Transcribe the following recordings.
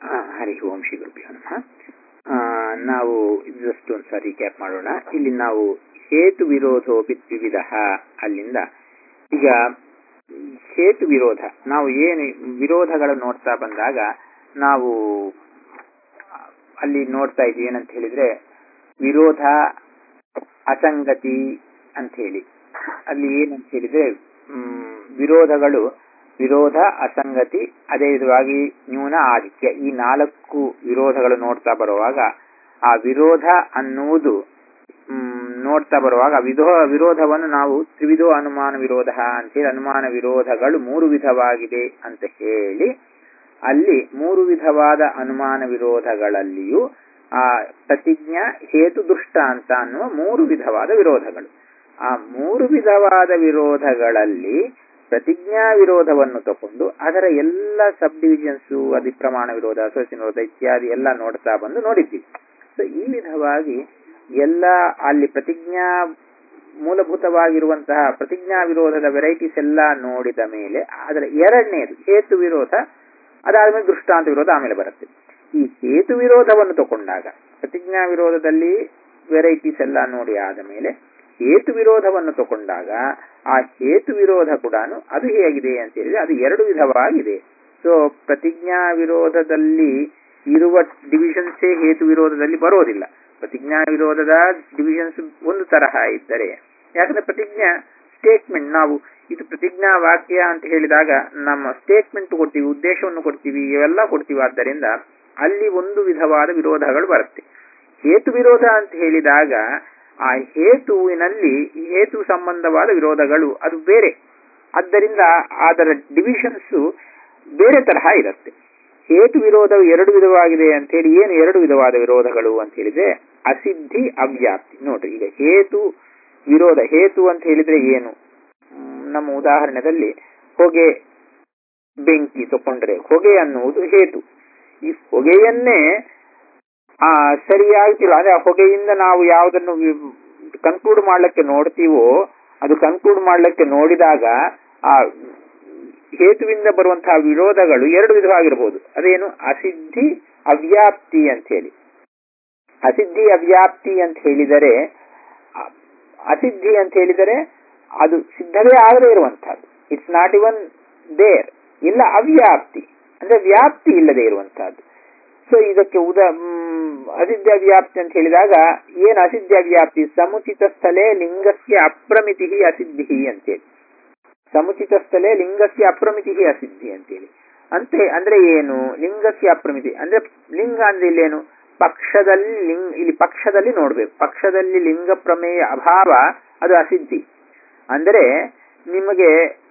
ಆ, ಹರಿ ಓಂ ಶ್ರೀ ಗುರುಭ್ಯೋ ನಮಃ ಆ, ನಾವು ಜಸ್ಟ್ ಒಂದು ಸಾರಿ ಕ್ಯಾಪ್ ಮಾಡೋಣ ಇಲ್ಲಿ ನಾವು ಹೇತು ವಿರೋಧೋಪಿ ದ್ವಿವಿಧ ಅಲ್ಲಿಂದ ಈಗ ಹೇತು ವಿರೋಧ ನಾವು ಏನು ವಿರೋಧಗಳು ನೋಡ್ತಾ ಬಂದಾಗ ನಾವು ಅಲ್ಲಿ ನೋಡ್ತಾ ಇದ್ವಿ ಏನಂತ ಹೇಳಿದ್ರೆ ವಿರೋಧ ಅಸಂಗತಿ ಅಂತ ಹೇಳಿ ಅಲ್ಲಿ ಏನಂತ ಹೇಳಿದ್ರೆ ಮ್, ವಿರೋಧಗಳು ವಿರೋಧ ಅಸಂಗತಿ ಅದೇ ವಿಧವಾಗಿ ನ್ಯೂನ ಆದಿತ್ಯ ಈ ನಾಲ್ಕು ವಿರೋಧಗಳು ನೋಡ್ತಾ ಬರುವಾಗ ಆ ವಿರೋಧ ಅನ್ನುವುದು ಮ್, ನೋಡ್ತಾ ಬರುವಾಗ ವಿಧೋ ವಿರೋಧವನ್ನು ನಾವು ತ್ರಿವಿಧೋ ಅನುಮಾನ ವಿರೋಧ ಅಂತೇಳಿ ಅನುಮಾನ ವಿರೋಧಗಳು ಮೂರು ವಿಧವಾಗಿದೆ ಅಂತ ಹೇಳಿ ಅಲ್ಲಿ ಮೂರು ವಿಧವಾದ ಅನುಮಾನ ವಿರೋಧಗಳಲ್ಲಿಯೂ ಆ ಪ್ರತಿಜ್ಞಾ ಹೇತು ದುಷ್ಟ ಅಂತ ಅನ್ನುವ ಮೂರು ವಿಧವಾದ ವಿರೋಧಗಳು ಆ ಮೂರು ವಿಧವಾದ ವಿರೋಧಗಳಲ್ಲಿ ಪ್ರತಿಜ್ಞಾ ವಿರೋಧವನ್ನು ತಕೊಂಡು ಅದರ ಎಲ್ಲ ಸಬ್ ಡಿವಿಷನ್ಸು ಅಧಿಪ್ರಮಾಣ ವಿರೋಧ ಅಸೋಸಿಯನ್ ವಿರೋಧ ಇತ್ಯಾದಿ ಎಲ್ಲ ನೋಡ್ತಾ ಬಂದು ನೋಡಿದ್ದೀವಿ ಸೊ ಈ ವಿಧವಾಗಿ ಎಲ್ಲ ಅಲ್ಲಿ ಪ್ರತಿಜ್ಞಾ ಮೂಲಭೂತವಾಗಿರುವಂತಹ ಪ್ರತಿಜ್ಞಾ ವಿರೋಧದ ವೆರೈಟೀಸ್ ಎಲ್ಲ ನೋಡಿದ ಮೇಲೆ ಅದರ ಎರಡನೇದು ಹೇತು ವಿರೋಧ ಅದಾದ್ಮೇಲೆ ದೃಷ್ಟಾಂತ ವಿರೋಧ ಆಮೇಲೆ ಬರುತ್ತೆ ಈ ಹೇತು ವಿರೋಧವನ್ನು ತಗೊಂಡಾಗ ಪ್ರತಿಜ್ಞಾ ವಿರೋಧದಲ್ಲಿ ವೆರೈಟೀಸ್ ಎಲ್ಲ ನೋಡಿ ಆದ ಮೇಲೆ ಹೇತು ವಿರೋಧವನ್ನು ತಗೊಂಡಾಗ ಆ ಹೇತು ವಿರೋಧ ಕೂಡ ಅದು ಹೇಗಿದೆ ಅಂತ ಹೇಳಿದ್ರೆ ಅದು ಎರಡು ವಿಧವಾಗಿದೆ ಸೊ ಪ್ರತಿಜ್ಞಾ ವಿರೋಧದಲ್ಲಿ ಇರುವ ಡಿವಿಷನ್ಸೇ ಹೇತು ವಿರೋಧದಲ್ಲಿ ಬರೋದಿಲ್ಲ ಪ್ರತಿಜ್ಞಾ ವಿರೋಧದ ಡಿವಿಷನ್ಸ್ ಒಂದು ತರಹ ಇದ್ದರೆ ಯಾಕಂದ್ರೆ ಪ್ರತಿಜ್ಞಾ ಸ್ಟೇಟ್ಮೆಂಟ್ ನಾವು ಇದು ಪ್ರತಿಜ್ಞಾ ವಾಕ್ಯ ಅಂತ ಹೇಳಿದಾಗ ನಮ್ಮ ಸ್ಟೇಟ್ಮೆಂಟ್ ಕೊಡ್ತೀವಿ ಉದ್ದೇಶವನ್ನು ಕೊಡ್ತೀವಿ ಇವೆಲ್ಲ ಕೊಡ್ತೀವಿ ಆದ್ದರಿಂದ ಅಲ್ಲಿ ಒಂದು ವಿಧವಾದ ವಿರೋಧಗಳು ಬರುತ್ತೆ ಹೇತು ವಿರೋಧ ಅಂತ ಹೇಳಿದಾಗ ಆ ಹೇತುವಿನಲ್ಲಿ ಈ ಹೇತು ಸಂಬಂಧವಾದ ವಿರೋಧಗಳು ಅದು ಬೇರೆ ಆದ್ದರಿಂದ ಅದರ ಡಿವಿಷನ್ಸ್ ಬೇರೆ ತರಹ ಇರುತ್ತೆ ಹೇತು ವಿರೋಧವು ಎರಡು ವಿಧವಾಗಿದೆ ಅಂತ ಹೇಳಿ ಏನು ಎರಡು ವಿಧವಾದ ವಿರೋಧಗಳು ಅಂತ ಹೇಳಿದ್ರೆ ಅಸಿದ್ಧಿ ಅವ್ಯಾಪ್ತಿ ನೋಡ್ರಿ ಈಗ ಹೇತು ವಿರೋಧ ಹೇತು ಅಂತ ಹೇಳಿದ್ರೆ ಏನು ಮ್, ನಮ್ಮ ಉದಾಹರಣೆಯಲ್ಲಿ ಹೊಗೆ ಬೆಂಕಿ ತಕೊಂಡ್ರೆ ಹೊಗೆ ಅನ್ನುವುದು ಹೇತು ಈ ಹೊಗೆಯನ್ನೇ ಆ ಸರಿಯಾಗಿ ತಿಳ- ಅಂದ್ರೆ ಆ ಹೊಗೆಯಿಂದ ನಾವು ಯಾವುದನ್ನು ಕನ್ಕ್ಲೂಡ್ ಮಾಡ್ಲಿಕ್ಕೆ ನೋಡ್ತೀವೋ ಅದು ಕನ್ಕ್ಲೂಡ್ ಮಾಡ್ಲಿಕ್ಕೆ ನೋಡಿದಾಗ ಆ ಹೇತುವಿಂದ ಬರುವಂತಹ ವಿರೋಧಗಳು ಎರಡು ವಿಧವಾಗಿರಬಹುದು ಅದೇನು ಅಸಿದ್ಧಿ ಅವ್ಯಾಪ್ತಿ ಅಂತ ಹೇಳಿ ಅಸಿದ್ಧಿ ಅವ್ಯಾಪ್ತಿ ಅಂತ ಹೇಳಿದರೆ ಅ- ಅಸಿದ್ಧಿ ಅಂತ ಹೇಳಿದರೆ ಅದು ಸಿದ್ಧವೇ ಆಗದೇ ಇರುವಂತಹದ್ದು ಇಟ್ಸ್ ನಾಟ್ ಇವನ್ ದೇರ್ ಇಲ್ಲ ಅವ್ಯಾಪ್ತಿ ಅಂದ್ರೆ ವ್ಯಾಪ್ತಿ ಇಲ್ಲದೆ ಇರುವಂತಹದ್ದು ಸೊ ಇದಕ್ಕೆ ಉದ ಮ್, ಅಸಿದ್ಧ ವ್ಯಾಪ್ತಿ ಅಂತ ಹೇಳಿದಾಗ ಏನು ಅಸಿದ್ಧ ವ್ಯಾಪ್ತಿ ಸಮುಚಿತ ಸ್ಥಳೇ ಲಿಂಗಸ್ಯ ಅಪ್ರಮಿತಿ ಅಸಿದ್ಧಿ ಅಂತೇಳಿ ಸಮುಚಿತ ಸ್ಥಳೇ ಲಿಂಗಸ್ಯ ಅಪ್ರಮಿತಿ ಅಸಿದ್ಧಿ ಅಂತೇಳಿ ಅಂತೆ ಅಂದ್ರೆ ಏನು ಲಿಂಗಸ್ಯ ಅಪ್ರಮಿತಿ ಅಂದ್ರೆ ಲಿಂಗ ಅಂದ್ರೆ ಇಲ್ಲೇನು ಪಕ್ಷದಲ್ಲಿ ಲಿಂಗ ಇಲ್ಲಿ ಪಕ್ಷದಲ್ಲಿ ನೋಡ್ಬೇಕು ಪಕ್ಷದಲ್ಲಿ ಲಿಂಗ ಪ್ರಮೇಯ ಅಭಾವ ಅದು ಅಸಿದ್ಧಿ ಅಂದರೆ ನಿಮಗೆ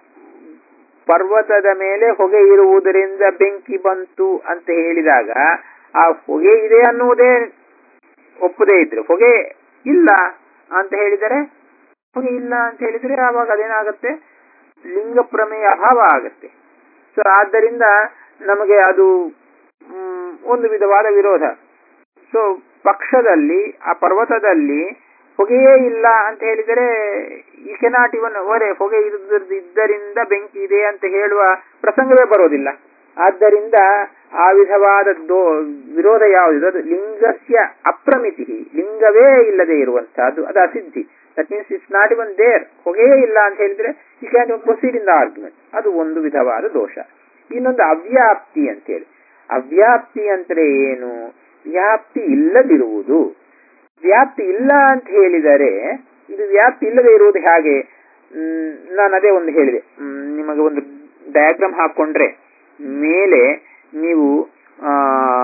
ಪರ್ವತದ ಮೇಲೆ ಹೊಗೆ ಇರುವುದರಿಂದ ಬೆಂಕಿ ಬಂತು ಅಂತ ಹೇಳಿದಾಗ ಆ ಹೊಗೆ ಇದೆ ಅನ್ನುವುದೇ ಒಪ್ಪದೇ ಇದ್ರೆ ಹೊಗೆ ಇಲ್ಲ ಅಂತ ಹೇಳಿದರೆ ಹೊಗೆ ಇಲ್ಲ ಅಂತ ಹೇಳಿದ್ರೆ ಆವಾಗ ಅದೇನಾಗತ್ತೆ ಲಿಂಗ ಪ್ರಮೇಯ ಅಭಾವ ಆಗತ್ತೆ ಸೊ ಆದ್ದರಿಂದ ನಮಗೆ ಅದು ಮ್, ಒಂದು ವಿಧವಾದ ವಿರೋಧ ಸೊ ಪಕ್ಷದಲ್ಲಿ ಆ ಪರ್ವತದಲ್ಲಿ ಹೊಗೆಯೇ ಇಲ್ಲ ಅಂತ ಹೇಳಿದರೆ ಈ ಕೆನಾಟ್ ಇವನ್ ಹೊರೆ ಹೊಗೆ ಇದ್ದ- ಇದ್ದರಿಂದ ಬೆಂಕಿ ಇದೆ ಅಂತ ಹೇಳುವ ಪ್ರಸಂಗವೇ ಬರೋದಿಲ್ಲ ಆದ್ದರಿಂದ ಆ ವಿಧವಾದ ದೋ ವಿರೋಧ ಯಾವುದಿದೆ ಅದು ಲಿಂಗಸ್ಯ ಅಪ್ರಮಿತಿ ಲಿಂಗವೇ ಇಲ್ಲದೆ ಇರುವಂತಹದ್ದು ಅದು ಅಸಿದ್ಧಿ that means it's not even there ಹೊಗೆಯೇ ಇಲ್ಲ ಅಂತ ಹೇಳಿದ್ರೆ he can proceed in the argument ಅದು ಒಂದು ವಿಧವಾದ ದೋಷ ಇನ್ನೊಂದು ಅವ್ಯಾಪ್ತಿ ಅಂತೇಳಿ ಅವ್ಯಾಪ್ತಿ ಅಂದ್ರೆ ಏನು ವ್ಯಾಪ್ತಿ ಇಲ್ಲದಿರುವುದು ವ್ಯಾಪ್ತಿ ಇಲ್ಲ ಅಂತ ಹೇಳಿದರೆ ಇದು ವ್ಯಾಪ್ತಿ ಇಲ್ಲದೆ ಇರುವುದು ಹೇಗೆ ಮ್, ನಾನು ಅದೇ ಒಂದು ಹೇಳಿದೆ ಮ್, ನಿಮಗೆ ಒಂದು ಡಯಾಗ್ರಾಮ್ ಹಾಕೊಂಡ್ರೆ ಮೇಲೆ ನೀವು ಆ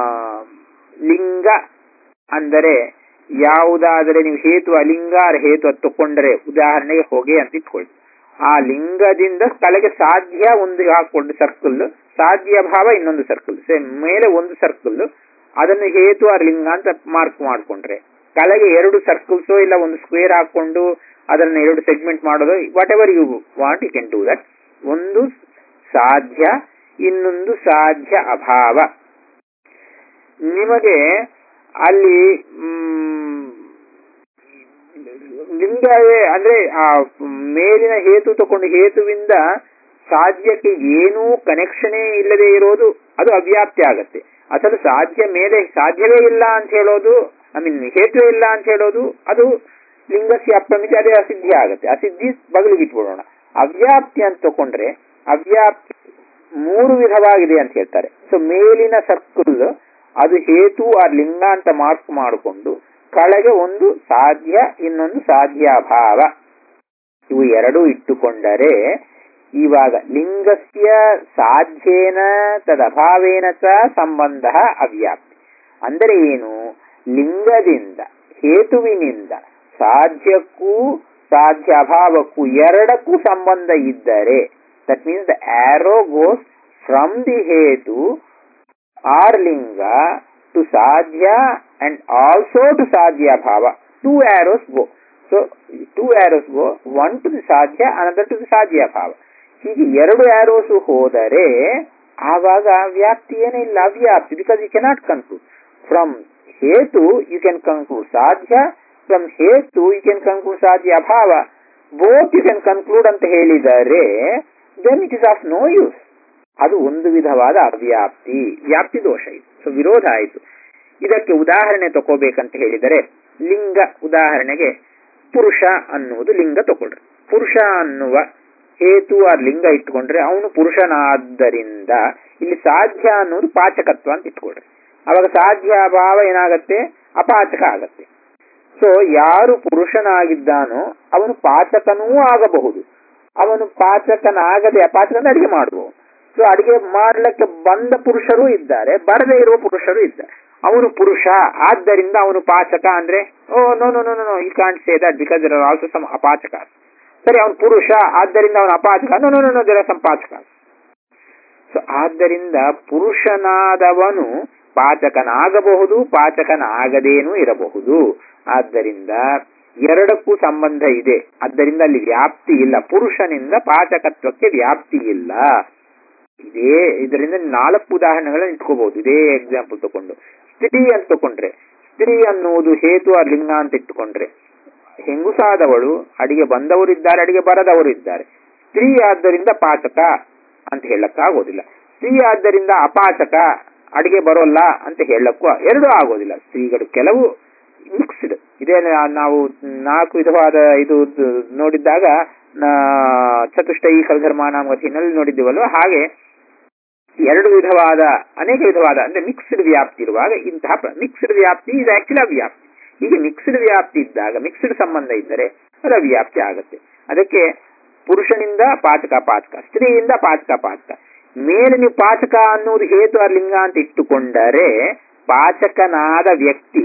ಲಿಂಗ ಅಂದರೆ ಯಾವುದಾದರೆ ನೀವು ಹೇತು ಅಲಿಂಗ ಅರೆ ಹೇತು ಅದು ತಕೊಂಡ್ರೆ ಉದಾಹರಣೆಗೆ ಹೊಗೆ ಅಂತ ಇಟ್ಕೊಳ್ಳಿ ಆ ಲಿಂಗದಿಂದ ಸ್ಥಳಕ್ಕೆ ಸಾಧ್ಯ ಒಂದು ಹಾಕೊಂಡು ಸರ್ಕಲ್ ಸಾಧ್ಯ ಭಾವ ಇನ್ನೊಂದು ಸರ್ಕಲ್ ಸೇಮ್ ಮೇಲೆ ಒಂದು ಸರ್ಕಲ್ ಅದನ್ನು ಹೇತು ಆ ಲಿಂಗ ಅಂತ ಮಾರ್ಕ್ ಮಾಡ್ಕೊಂಡ್ರೆ ಕೆಳಗೆ ಎರಡು ಸರ್ಕಲ್ಸೋ ಇಲ್ಲ ಒಂದು ಸ್ಕ್ವೇರ್ ಹಾಕೊಂಡು ಅದನ್ನ ಎರಡು ಸೆಗ್ಮೆಂಟ್ ಮಾಡೋದು whatever you want you can do that ಒಂದು ಸಾಧ್ಯ ಇನ್ನೊಂದು ಸಾಧ್ಯ ಅಭಾವ ನಿಮಗೆ ಅಲ್ಲಿ ಮ್, ಲಿಂಗವೇ ಅಂದ್ರೆ ಆ ಮೇಲಿನ ಹೇತು ತಕೊಂಡು ಹೇತುವಿಂದ ಸಾಧ್ಯಕ್ಕೆ ಏನೂ ಕನೆಕ್ಷನೇ ಇಲ್ಲದೆ ಇರೋದು ಅದು ಅವ್ಯಾಪ್ತಿ ಆಗತ್ತೆ ಅಸಲು ಸಾಧ್ಯ ಮೇಲೆ ಸಾಧ್ಯವೇ ಇಲ್ಲ ಅಂತ ಹೇಳೋದು ಐ ಮೀನ್ ಹೇತುವೇ ಇಲ್ಲ ಅಂತ ಹೇಳೋದು ಅದು ಲಿಂಗಸ್ಯ ಅಪ್ರಮಿತಿ ಅದೇ ಅಸಿದ್ಧಿ ಆಗುತ್ತೆ ಅಸಿದ್ಧಿ ಬಗಲಿಗೆ ಇಟ್ಬಿಡೋಣ ಅವ್ಯಾಪ್ತಿ ಅಂತ ತಕೊಂಡ್ರೆ ಅವ್ಯಾಪ್ತಿ ಮೂರು ವಿಧವಾಗಿದೆ ಅಂತ ಹೇಳ್ತಾರೆ ಸೊ ಮೇಲಿನ ಸರ್ಕಲ್ ಅದು ಹೇತು ಆ ಲಿಂಗ ಅಂತ ಮಾರ್ಕ್ ಮಾಡಿಕೊಂಡು ಕೆಳಗೆ ಒಂದು ಸಾಧ್ಯ ಇನ್ನೊಂದು ಸಾಧ್ಯಾಭಾವ ಇವು ಎರಡೂ ಇಟ್ಟುಕೊಂಡರೆ ಇವಾಗ ಲಿಂಗಸ್ಯ ಸಾಧ್ಯೇನ ತದಭಾವೇನ ಚ ಸಂಬಂಧ ಅವ್ಯಾಪ್ತಿ ಅಂದರೆ ಏನು ಲಿಂಗದಿಂದ ಹೇತುವಿನಿಂದ ಸಾಧ್ಯಕ್ಕೂ ಸಾಧ್ಯ ಅಭಾವಕ್ಕೂ ಎರಡಕ್ಕೂ ಸಂಬಂಧ ಇದ್ದರೆ that means the arrow goes from the ಹೇತು ಆರ್ ಲಿಂಗ ಟು ಸಾಧ್ಯ ಅಂಡ್ ಆಲ್ಸೋ ಟು ಸಾಧ್ಯ ಭಾವ two arrows go so two arrows go one to the ಸಾಧ್ಯ ಅನದರ್ ಟು ದಿ ಸಾಧ್ಯ ಭಾವ ಹೀಗೆ ಎರಡು ಆರೋಸ್ ಹೋದರೆ ಆವಾಗ ವ್ಯಾಪ್ತಿ ಏನಿಲ್ಲ ಅವ್ಯಾಪ್ತಿ because you cannot conclude from ಹೇತು ಯು ಕ್ಯಾನ್ ಕನ್ಕ್ಲೂಡ್ ಸಾಧ್ಯ ಫ್ರಮ್ ಹೇತು ಯು ಕ್ಯಾನ್ ಕನ್ಕ್ಲೂಡ್ ಸಾಧ್ಯ ಅಭಾವ ಬೋತ್ ಯು ಕ್ಯಾನ್ ಕನ್ಕ್ಲೂಡ್ ಅಂತ ಹೇಳಿದರೆ then it is of no use ಅದು ಒಂದು ವಿಧವಾದ ಅವ್ಯಾಪ್ತಿ ವ್ಯಾಪ್ತಿ ದೋಷ ಇದು ಸೊ ವಿರೋಧ ಆಯಿತು ಇದಕ್ಕೆ ಉದಾಹರಣೆ ತಗೋಬೇಕಂತ ಹೇಳಿದರೆ ಲಿಂಗ ಉದಾಹರಣೆಗೆ ಪುರುಷ ಅನ್ನುವುದು ಲಿಂಗ ತಗೊಳ್ರಿ ಪುರುಷ ಅನ್ನುವ ಹೇತು ಆ ಲಿಂಗ ಇಟ್ಕೊಂಡ್ರೆ ಅವನು ಪುರುಷನಾದ್ದರಿಂದ ಇಲ್ಲಿ ಸಾಧ್ಯ ಅನ್ನೋದು ಪಾಚಕತ್ವ ಅಂತ ಇಟ್ಕೊಳ್ರಿ ಅವಾಗ ಸಾಧ್ಯ ಭಾವ ಏನಾಗತ್ತೆ ಅಪಾಚಕ ಆಗತ್ತೆ ಸೊ ಯಾರು ಪುರುಷನಾಗಿದ್ದಾನೋ ಅವನು ಪಾಚಕನೂ ಆಗಬಹುದು ಅವನು ಪಾಚಕನಾಗದೆ ಅಪಾಚಕ ಅಡಿಗೆ ಮಾಡಬಹುದು ಸೊ ಅಡಿಗೆ ಮಾಡ್ಲಿಕ್ಕೆ ಬಂದ ಪುರುಷರು ಇದ್ದಾರೆ ಬರದೇ ಇರುವ ಪುರುಷರು ಇದ್ದಾರೆ ಅವನು ಪುರುಷ ಆದ್ದರಿಂದ ಅವನು ಪಾಚಕ ಅಂದ್ರೆ oh no no no no he can't say that because there are also some ಅಪಾಚಕ ಸರಿ ಅವನು ಪುರುಷ ಆದ್ದರಿಂದ ಅವನು ಅಪಾಚಕ no no no there are some ಪಾಚಕ ಸೊ ಆದ್ದರಿಂದ ಪುರುಷನಾದವನು ಪಾಚಕನಾಗಬಹುದು ಪಾಚಕನಾಗದೇನೂ ಇರಬಹುದು ಆದ್ದರಿಂದ ಎರಡಕ್ಕೂ ಸಂಬಂಧ ಇದೆ ಆದ್ದರಿಂದ ಅಲ್ಲಿ ವ್ಯಾಪ್ತಿ ಇಲ್ಲ ಪುರುಷನಿಂದ ಪಾಚಕತ್ವಕ್ಕೆ ವ್ಯಾಪ್ತಿ ಇಲ್ಲ ಇದೇ ಇದರಿಂದ ನಾಲ್ಕು ಉದಾಹರಣೆಗಳನ್ನ ಇಟ್ಕೋಬಹುದು ಇದೇ ಎಕ್ಸಾಂಪಲ್ ತಗೊಂಡು ಸ್ತ್ರೀ ಅಂತ ತಕೊಂಡ್ರೆ ಸ್ತ್ರೀ ಅನ್ನುವುದು ಹೇತು ಆ ಲಿಂಗ ಅಂತ ಇಟ್ಟುಕೊಂಡ್ರೆ ಹೆಂಗುಸಾದವಳು ಅಡಿಗೆ ಬಂದವರಿದ್ದಾರೆ ಅಡಿಗೆ ಬರದವರು ಇದ್ದಾರೆ ಸ್ತ್ರೀ ಆದ್ದರಿಂದ ಪಾಚಕ ಅಂತ ಹೇಳಕ್ಕಾಗೋದಿಲ್ಲ ಸ್ತ್ರೀ ಆದ್ದರಿಂದ ಅಪಾಚಕ ಅಡಿಗೆ ಬರೋಲ್ಲ ಅಂತ ಹೇಳಕ್ಕೂ ಎರಡೂ ಆಗೋದಿಲ್ಲ ಸ್ತ್ರೀಗಳು ಕೆಲವು ಮಿಕ್ಸ್ಡ್ ಇದೇ ನಾವು ನಾಲ್ಕು ವಿಧವಾದ ಇದು ನೋಡಿದ್ದಾಗ ಚತುಷ್ಟೈ ಕಲ್ಧರ್ಮಾನಾಮತಿನಲ್ಲಿ ನೋಡಿದ್ದೀವಲ್ವ ಹಾಗೆ ಎರಡು ವಿಧವಾದ ಅನೇಕ ವಿಧವಾದ ಅಂದ್ರೆ ಮಿಕ್ಸ್ಡ್ ವ್ಯಾಪ್ತಿ ಇರುವಾಗ ಇಂತಹ ಮಿಕ್ಸ್ಡ್ ವ್ಯಾಪ್ತಿ ಇದು ಆಕ್ಚುಲಿ ಅವ್ಯಾಪ್ತಿ ಹೀಗೆ ಮಿಕ್ಸ್ಡ್ ವ್ಯಾಪ್ತಿ ಇದ್ದಾಗ ಮಿಕ್ಸ್ಡ್ ಸಂಬಂಧ ಇದ್ದರೆ ಅದು ಅವ್ಯಾಪ್ತಿ ಆಗುತ್ತೆ ಅದಕ್ಕೆ ಪುರುಷನಿಂದ ಪಾಚಕ ಪಾಚಕ ಸ್ತ್ರೀಯಿಂದ ಪಾಚಕ ಪಾಚಕ ಮೇಲೆ ನೀವು ಪಾಚಕ ಅನ್ನುವುದು ಹೇತು ಲಿಂಗ ಅಂತ ಇಟ್ಟುಕೊಂಡರೆ ಪಾಚಕನಾದ ವ್ಯಕ್ತಿ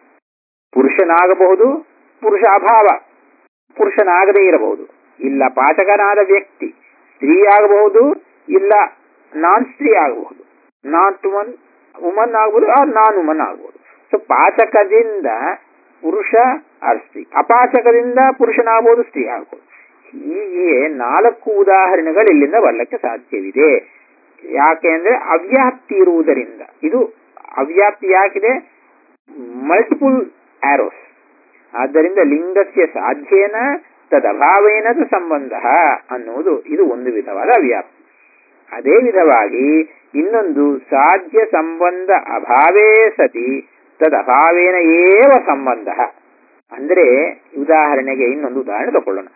ಪುರುಷನಾಗಬಹುದು ಪುರುಷ ಅಭಾವ ಪುರುಷನಾಗದೇ ಇರಬಹುದು ಇಲ್ಲ ಪಾಚಕನಾದ ವ್ಯಕ್ತಿ ಸ್ತ್ರೀ ಆಗಬಹುದು ಇಲ್ಲ ನಾನ್ ಸ್ತ್ರೀ ಆಗಬಹುದು ನಾಟ್ ಉಮನ್ ಉಮನ್ ಆಗಬಹುದು ಆರ್ ನಾನ್ ಉಮನ್ ಆಗಬಹುದು ಸೊ ಪಾಚಕದಿಂದ ಪುರುಷ ಆರ್ ಸ್ತ್ರೀ ಅಪಾಚಕದಿಂದ ಪುರುಷನಾಗಬಹುದು ಸ್ತ್ರೀ ಆಗಬಹುದು ಹೀಗೆ ನಾಲ್ಕು ಉದಾಹರಣೆಗಳು ಇಲ್ಲಿಂದ ಬರ್ಲಿಕ್ಕೆ ಸಾಧ್ಯವಿದೆ ಯಾಕೆ ಅಂದ್ರೆ ಅವ್ಯಾಪ್ತಿ ಇರುವುದರಿಂದ ಇದು ಅವ್ಯಾಪ್ತಿ ಯಾಕಿದೆ ಮಲ್ಟಿಪುಲ್ ಆರೋಸ್ ಆದ್ದರಿಂದ ಲಿಂಗಸ್ಯ ಸಾಧ್ಯೇನ ತದಭಾವೇನದ ಸಂಬಂಧ ಅನ್ನುವುದು ಇದು ಒಂದು ವಿಧವಾದ ಅವ್ಯಾಪ್ತಿ ಅದೇ ವಿಧವಾಗಿ ಇನ್ನೊಂದು ಸಾಧ್ಯ ಸಂಬಂಧ ಅಭಾವೇ ಸತಿ ತದಭಾವೇನ ಏವ ಸಂಬಂಧ ಅಂದ್ರೆ ಉದಾಹರಣೆಗೆ ಇನ್ನೊಂದು ಉದಾಹರಣೆ ತಗೊಳ್ಳೋಣ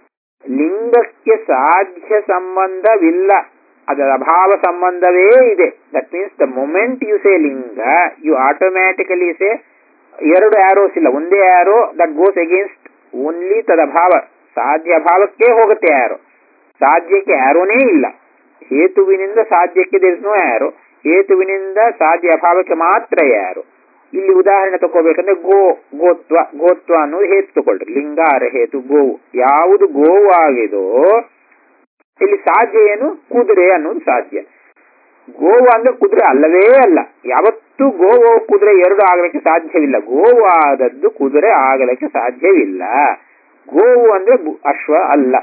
ಲಿಂಗಕ್ಕೆ ಸಾಧ್ಯ ಸಂಬಂಧವಿಲ್ಲ ಅದರ ಅಭಾವ ಸಂಬಂಧವೇ ಇದೆ that means the moment you say ಲಿಂಗ ಯು ಆಟೋಮ್ಯಾಟಿಕಲಿ ಸೇ ಎರಡು ಆರೋಸ್ ಇಲ್ಲ ಒಂದೇ arrow that goes against only ತದಭಾವ ಸಾಧ್ಯ ಭಾವಕ್ಕೆ ಹೋಗುತ್ತೆ ಆರೋ ಸಾಧ್ಯಕ್ಕೆ ಆರೋನೇ ಇಲ್ಲ ಹೇತುವಿನಿಂದ ಸಾಧ್ಯಕ್ಕೆ ದೇರ್ ನೋ ಆರೋ ಹೇತುವಿನಿಂದ ಸಾಧ್ಯ ಅಭಾವಕ್ಕೆ ಮಾತ್ರ ಯಾರು ಇಲ್ಲಿ ಉದಾಹರಣೆ ತಗೋಬೇಕಂದ್ರೆ ಗೋ ಗೋತ್ವ ಗೋತ್ವ ಅನ್ನೋದು ಹೇತು ತಗೊಳ್ರಿ ಲಿಂಗ ಅರ ಹೇತು ಗೋವು ಯಾವುದು ಗೋವು ಆಗಿದೋ ಇಲ್ಲಿ ಸಾಧ್ಯ ಏನು ಕುದುರೆ ಅನ್ನೋದು ಸಾಧ್ಯ ಗೋವು ಅಂದ್ರೆ ಕುದುರೆ ಅಲ್ಲವೇ ಅಲ್ಲ ಯಾವತ್ತೂ ಗೋವು ಕುದುರೆ ಎರಡು ಆಗಲಿಕ್ಕೆ ಸಾಧ್ಯವಿಲ್ಲ ಗೋವು ಆದದ್ದು ಕುದುರೆ ಆಗಲಿಕ್ಕೆ ಸಾಧ್ಯವಿಲ್ಲ ಗೋವು ಅಂದ್ರೆ ಅಶ್ವ ಅಲ್ಲ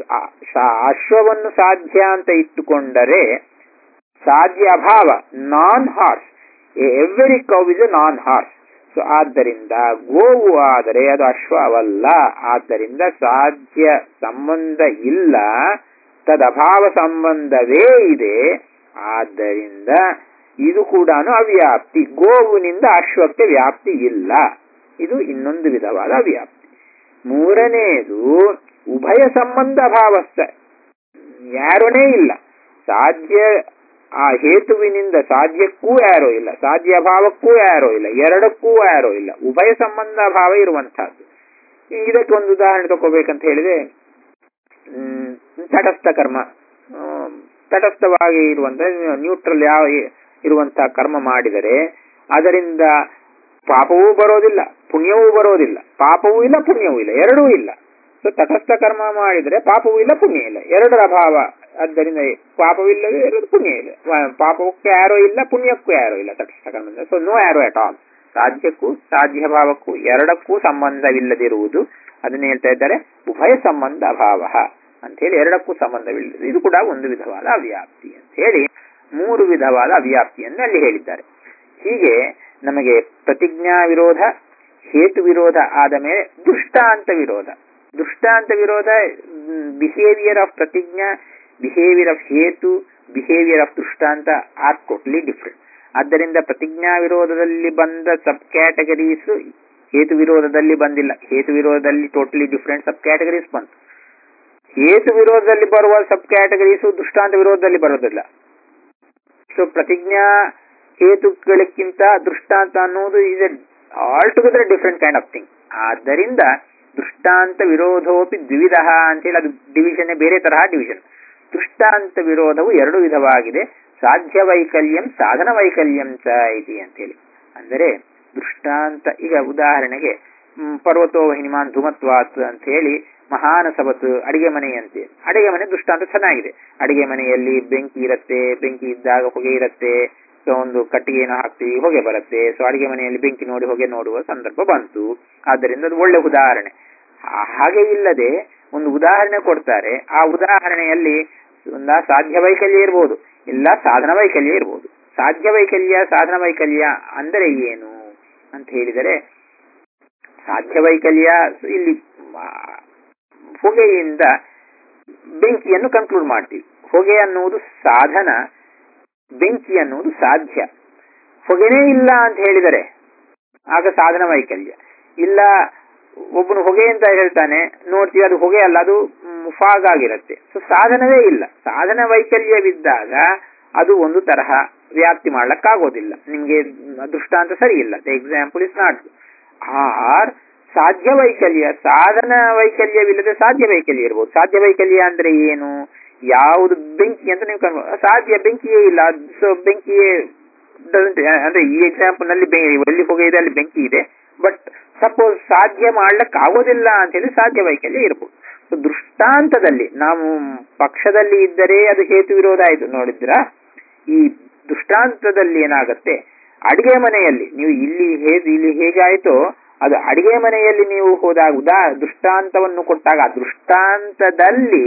ಅಶ್ವವನ್ನು ಸಾಧ್ಯ ಅಂತ ಇಟ್ಟುಕೊಂಡರೆ ಸಾಧ್ಯ ಅಭಾವ non horse every cow is a non horse so ಆದ್ದರಿಂದ ಗೋವು ಆದರೆ ಅದು ಅಶ್ವವಲ್ಲ ಆದ್ದರಿಂದ ಸಾಧ್ಯ ಸಂಬಂಧ ಇಲ್ಲ ತದಭಾವ ಸಂಬಂಧವೇ ಇದೆ ಆದ್ದರಿಂದ ಇದು ಕೂಡ ಅವ್ಯಾಪ್ತಿ ಗೋವಿನಿಂದ ಅಶ್ವಕ್ಕೆ ವ್ಯಾಪ್ತಿ ಇಲ್ಲ ಇದು ಇನ್ನೊಂದು ವಿಧವಾದ ಅವ್ಯಾಪ್ತಿ ಮೂರನೆಯದು ಉಭಯ ಸಂಬಂಧ ಭಾವಸ್ಥ ಯಾರೋನೇ ಇಲ್ಲ ಸಾಧ್ಯ ಆ ಹೇತುವಿನಿಂದ ಸಾಧ್ಯಕ್ಕೂ ಯಾರೋ ಇಲ್ಲ ಸಾಧ್ಯ ಭಾವಕ್ಕೂ ಯಾರೋ ಇಲ್ಲ ಎರಡಕ್ಕೂ ಯಾರೋ ಇಲ್ಲ ಉಭಯ ಸಂಬಂಧ ಭಾವ ಇರುವಂತಹದ್ದು ಇದಕ್ಕೆ ಒಂದು ಉದಾಹರಣೆ ತಗೋಬೇಕಂತ ಹೇಳಿದ್ರೆ ಹ್ಮ್, ತಟಸ್ಥ ಕರ್ಮ ಹ್ಮ್, ತಟಸ್ಥವಾಗಿ ಇರುವಂತ ನ್ಯೂಟ್ರಲ್ ಯಾವ ಇರುವಂತಹ ಕರ್ಮ ಮಾಡಿದರೆ ಅದರಿಂದ ಪಾಪವೂ ಬರೋದಿಲ್ಲ ಪುಣ್ಯವೂ ಬರೋದಿಲ್ಲ ಪಾಪವೂ ಇಲ್ಲ ಪುಣ್ಯವೂ ಇಲ್ಲ ಎರಡೂ ಇಲ್ಲ ಸೊ ತಟಸ್ಥ ಕರ್ಮ ಮಾಡಿದರೆ ಪಾಪವೂ ಇಲ್ಲ ಪುಣ್ಯ ಇಲ್ಲ ಎರಡರ ಅಭಾವ ಆದ್ದರಿಂದ ಪಾಪವಿಲ್ಲವೇ ಇರೋದು ಪುಣ್ಯ ಇಲ್ಲ ವ- ಪಾಪಕ್ಕೆ ಯಾರೋ ಇಲ್ಲ ಪುಣ್ಯಕ್ಕೂ ಯಾರೋ ಇಲ್ಲ ತಟಸ್ಥ ಕರ್ಮದಿಂದ ಸೊ ನೋ ಯಾರೋ ಅಟ್ ಆಲ್ ಸಾಧ್ಯಕ್ಕೂ ಸಾಧ್ಯ ಭಾವಕ್ಕೂ ಎರಡಕ್ಕೂ ಸಂಬಂಧವಿಲ್ಲದಿರುವುದು ಅದನ್ನ ಹೇಳ್ತಾ ಇದ್ದಾರೆ ಉಭಯ ಸಂಬಂಧ ಅಭಾವ ಅಂತ ಹೇಳಿ ಎರಡಕ್ಕೂ ಸಂಬಂಧವಿಲ್ಲ ಇದು ಕೂಡ ಒಂದು ವಿಧವಾದ ಅವ್ಯಾಪ್ತಿ ಅಂತ ಹೇಳಿ ಮೂರು ವಿಧವಾದ ಅವ್ಯಾಪ್ತಿಯನ್ನು ಅಲ್ಲಿ ಹೇಳಿದ್ದಾರೆ ಹೀಗೆ ನಮಗೆ ಪ್ರತಿಜ್ಞಾ ವಿರೋಧ ಹೇತು ವಿರೋಧ ಆದ ಮೇಲೆ ದೃಷ್ಟಾಂತ ವಿರೋಧ ದೃಷ್ಟಾಂತ ವಿರೋಧ ಬಿಹೇವಿಯರ್ ಆಫ್ ಪ್ರತಿಜ್ಞಾ ಬಿಹೇವಿಯರ್ ಆಫ್ ಹೇತು ಬಿಹೇವಿಯರ್ ಆಫ್ ದೃಷ್ಟಾಂತ ಆರ್ ಟೋಟಲಿ ಡಿಫ್ರೆಂಟ್ ಆದ್ದರಿಂದ ಪ್ರತಿಜ್ಞಾ ವಿರೋಧದಲ್ಲಿ ಬಂದ ಸಬ್ ಕ್ಯಾಟಗರೀಸ್ ಹೇತು ವಿರೋಧದಲ್ಲಿ ಬಂದಿಲ್ಲ ಹೇತು ವಿರೋಧದಲ್ಲಿ ಟೋಟಲಿ ಡಿಫ್ರೆಂಟ್ ಸಬ್ ಕ್ಯಾಟಗರೀಸ್ ಬಂತು ಹೇತು ವಿರೋಧದಲ್ಲಿ ಬರುವ ಸಬ್ ಕ್ಯಾಟಗರೀಸು ದೃಷ್ಟಾಂತ ವಿರೋಧದಲ್ಲಿ ಬರೋದಿಲ್ಲ ಸೊ ಪ್ರತಿಜ್ಞಾ ಹೇತುಗಳಕ್ಕಿಂತ ದೃಷ್ಟಾಂತ ಅನ್ನೋದು is altogether different kind of thing ಆದ್ದರಿಂದ ದೃಷ್ಟಾಂತ ವಿರೋಧೋಪಿ ದ್ವಿವಿಧ ಅಂತೇಳಿ ಅದು ಡಿವಿಷನ್ ಬೇರೆ ತರಹ ಡಿವಿಷನ್ ದೃಷ್ಟಾಂತ ವಿರೋಧವು ಎರಡು ವಿಧವಾಗಿದೆ ಸಾಧ್ಯ ವೈಕಲ್ಯಂ ಸಾಧನ ವೈಕಲ್ಯಂ ಚ ಇತಿ ಅಂತೇಳಿ ಅಂದರೆ ದೃಷ್ಟಾಂತ ಈಗ ಉದಾಹರಣೆಗೆ ಮ್, ಪರ್ವತೋ ಹಿನಿಮಾನ್ ಧುಮತ್ವಾತ್ ಅಂತ ಹೇಳಿ ಮಹಾನ ಸಬತ್ ಅಡಿಗೆ ಮನೆಯಂತೆ ಅಡಿಗೆ ಮನೆ ದೃಷ್ಟಾಂತ ಚೆನ್ನಾಗಿದೆ ಅಡಿಗೆ ಮನೆಯಲ್ಲಿ ಬೆಂಕಿ ಇರುತ್ತೆ ಬೆಂಕಿ ಇದ್ದಾಗ ಹೊಗೆ ಇರುತ್ತೆ ಸೊ ಒಂದು ಕಟ್ಟಿಗೆಯನ್ನು ಹಾಕ್ತೀವಿ ಹೊಗೆ ಬರುತ್ತೆ ಸೊ ಅಡಿಗೆ ಮನೆಯಲ್ಲಿ ಬೆಂಕಿ ನೋಡಿ ಹೊಗೆ ನೋಡುವ ಸಂದರ್ಭ ಬಂತು ಆದ್ದರಿಂದ ಅದು ಒಳ್ಳೆ ಉದಾಹರಣೆ ಆ- ಹಾಗೆ ಇಲ್ಲದೆ ಒಂದು ಉದಾಹರಣೆ ಕೊಡ್ತಾರೆ ಆ ಉದಾಹರಣೆಯಲ್ಲಿ ಒಂದ ಸಾಧ್ಯ ವೈಕಲ್ಯ ಇರ್ಬೋದು ಇಲ್ಲ ಸಾಧನ ವೈಕಲ್ಯ ಇರ್ಬೋದು ಸಾಧ್ಯ ವೈಕಲ್ಯ ಸಾಧನ ವೈಕಲ್ಯ ಅಂದರೆ ಏನು ಅಂತ ಹೇಳಿದರೆ ಸಾಧ್ಯ ವೈಕಲ್ಯ ಇಲ್ಲಿ ಆ, ಹೊಗೆಯಿಂದ ಬೆಂಕಿಯನ್ನು ಕನ್ಕ್ಲೂಡ್ ಮಾಡ್ತೀವಿ ಹೊಗೆ ಅನ್ನುವುದು ಸಾಧನ ಬೆಂಕಿ ಅನ್ನುವುದು ಸಾಧ್ಯ ಹೊಗೆನೇ ಇಲ್ಲ ಅಂತ ಹೇಳಿದರೆ ಆಗ ಸಾಧನ ವೈಕಲ್ಯ ಇಲ್ಲ ಒಬ್ಬನು ಹೊಗೆ ಅಂತ ಹೇಳ್ತಾನೆ ನೋಡ್ತೀವಿ ಅದು ಹೊಗೆ ಅಲ್ಲ ಅದು ಫಾಗ್ ಆಗಿರುತ್ತೆ ಸೊ ಸಾಧನವೇ ಇಲ್ಲ ಸಾಧನ ವೈಕಲ್ಯವಿದ್ದಾಗ ಅದು ಒಂದು ತರಹ ವ್ಯಾಪ್ತಿ ಮಾಡ್ಲಕ್ಕಾಗೋದಿಲ್ಲ ನಿಮ್ಗೆ ದೃಷ್ಟಾಂತ ಸರಿ ಇಲ್ಲ the example is not or ಸಾಧ್ಯ ವೈಕಲ್ಯ ಸಾಧನ ವೈಕಲ್ಯವಿಲ್ಲದೆ ಸಾಧ್ಯ ವೈಕಲ್ಯ ಇರ್ಬೋದು ಸಾಧ್ಯ ವೈಕಲ್ಯ ಅಂದ್ರೆ ಏನು ಯಾವುದು ಬೆಂಕಿ ಅಂತ ನೀವು ಕನ್ಫರ್ಮ್ ಸಾಧ್ಯ ಬೆಂಕಿಯೇ ಇಲ್ಲ ಸೊ ಬೆಂಕಿಯೇ doesn't- ಅಂದ್ರೆ ಈ ಎಕ್ಸಾಂಪಲ್ ನಲ್ಲಿ ಬೆ- ಎಲ್ಲಿ ಹೊಗೆ ಇದೆ ಅಲ್ಲಿ ಬೆಂಕಿ ಇದೆ ಬಟ್ ಸಪೋಸ್ ಸಾಧ್ಯ ಮಾಡ್ಲಿಕ್ಕೆ ಆಗೋದಿಲ್ಲ ಅಂತ ಹೇಳಿ ಸಾಧ್ಯ ವೈಕಲ್ಯ ಇರ್ಬೋದು ಸೊ ದೃಷ್ಟಾಂತದಲ್ಲಿ ನಾವು ಪಕ್ಷದಲ್ಲಿ ಇದ್ದರೆ ಅದು ಹೇತು ವಿರೋಧ ಆಯ್ತು ನೋಡಿದ್ರಾ ಈ ದೃಷ್ಟಾಂತದಲ್ಲಿ ಏನಾಗತ್ತೆ ಅಡಿಗೆ ಮನೆಯಲ್ಲಿ ನೀವು ಇಲ್ಲಿ ಹೇ ಇಲ್ಲಿ ಹೇಗಾಯ್ತೋ ಅದು ಅಡಿಗೆ ಮನೆಯಲ್ಲಿ ನೀವು ಹೋದಾಗ ಉದಾ ದೃಷ್ಟಾಂತವನ್ನು ಕೊಟ್ಟಾಗ ಆ ದೃಷ್ಟಾಂತದಲ್ಲಿ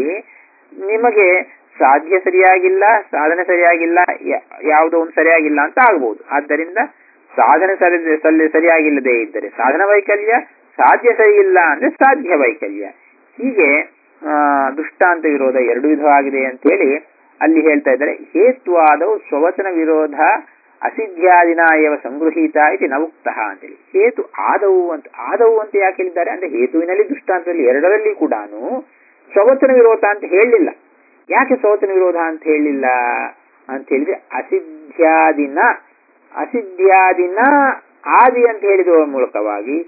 ನಿಮಗೆ ಸಾಧ್ಯ ಸರಿಯಾಗಿಲ್ಲ ಸಾಧನೆ ಸರಿಯಾಗಿಲ್ಲ ಯ- ಯಾವುದೋ ಒಂದು ಸರಿಯಾಗಿಲ್ಲ ಅಂತ ಆಗ್ಬೋದು ಆದ್ದರಿಂದ ಸಾಧನೆ ಸರಿ ಸಲ್ಲಿ ಸರಿಯಾಗಿಲ್ಲದೆ ಇದ್ದರೆ ಸಾಧನ ವೈಕಲ್ಯ ಸಾಧ್ಯ ಸರಿ ಇಲ್ಲ ಅಂದ್ರೆ ಸಾಧ್ಯ ವೈಕಲ್ಯ ಹೀಗೆ ಆ, ದೃಷ್ಟಾಂತ ವಿರೋಧ ಎರಡು ವಿಧವಾಗಿದೆ ಅಂತ ಹೇಳಿ ಅಲ್ಲಿ ಹೇಳ್ತಾ ಇದ್ದಾರೆ ಹೇತ್ವಾದವು ಸ್ವವಚನ ವಿರೋಧ ಅಸಿದ್ಧ್ಯಾದಿನ ಏವ ಸಂಗೃಹೀತ ಇದು ನವುಕ್ತ ಅಂತೇಳಿ ಹೇತು ಆದವು ಅಂತ ಆದವು ಅಂತ ಯಾಕೆ ಹೇಳಿದ್ದಾರೆ ಅಂದ್ರೆ ಹೇತುವಿನಲ್ಲಿ ದೃಷ್ಟಾಂತದಲ್ಲಿ ಎರಡರಲ್ಲಿ ಕೂಡ ಸ್ವವಚನ ವಿರೋಧ ಅಂತ ಹೇಳಲಿಲ್ಲ ಯಾಕೆ ಸ್ವವಚನ ವಿರೋಧ ಅಂತ ಹೇಳಿಲ್ಲ ಅಂತ ಹೇಳಿದ್ರೆ ಅಸಿದ್ಧ್ಯಾದಿನ ಅಸಿದ್ಧ್ಯಾದಿನ ಆದಿ ಅಂತ ಹೇಳಿದುವ ಮೂಲಕವಾಗಿ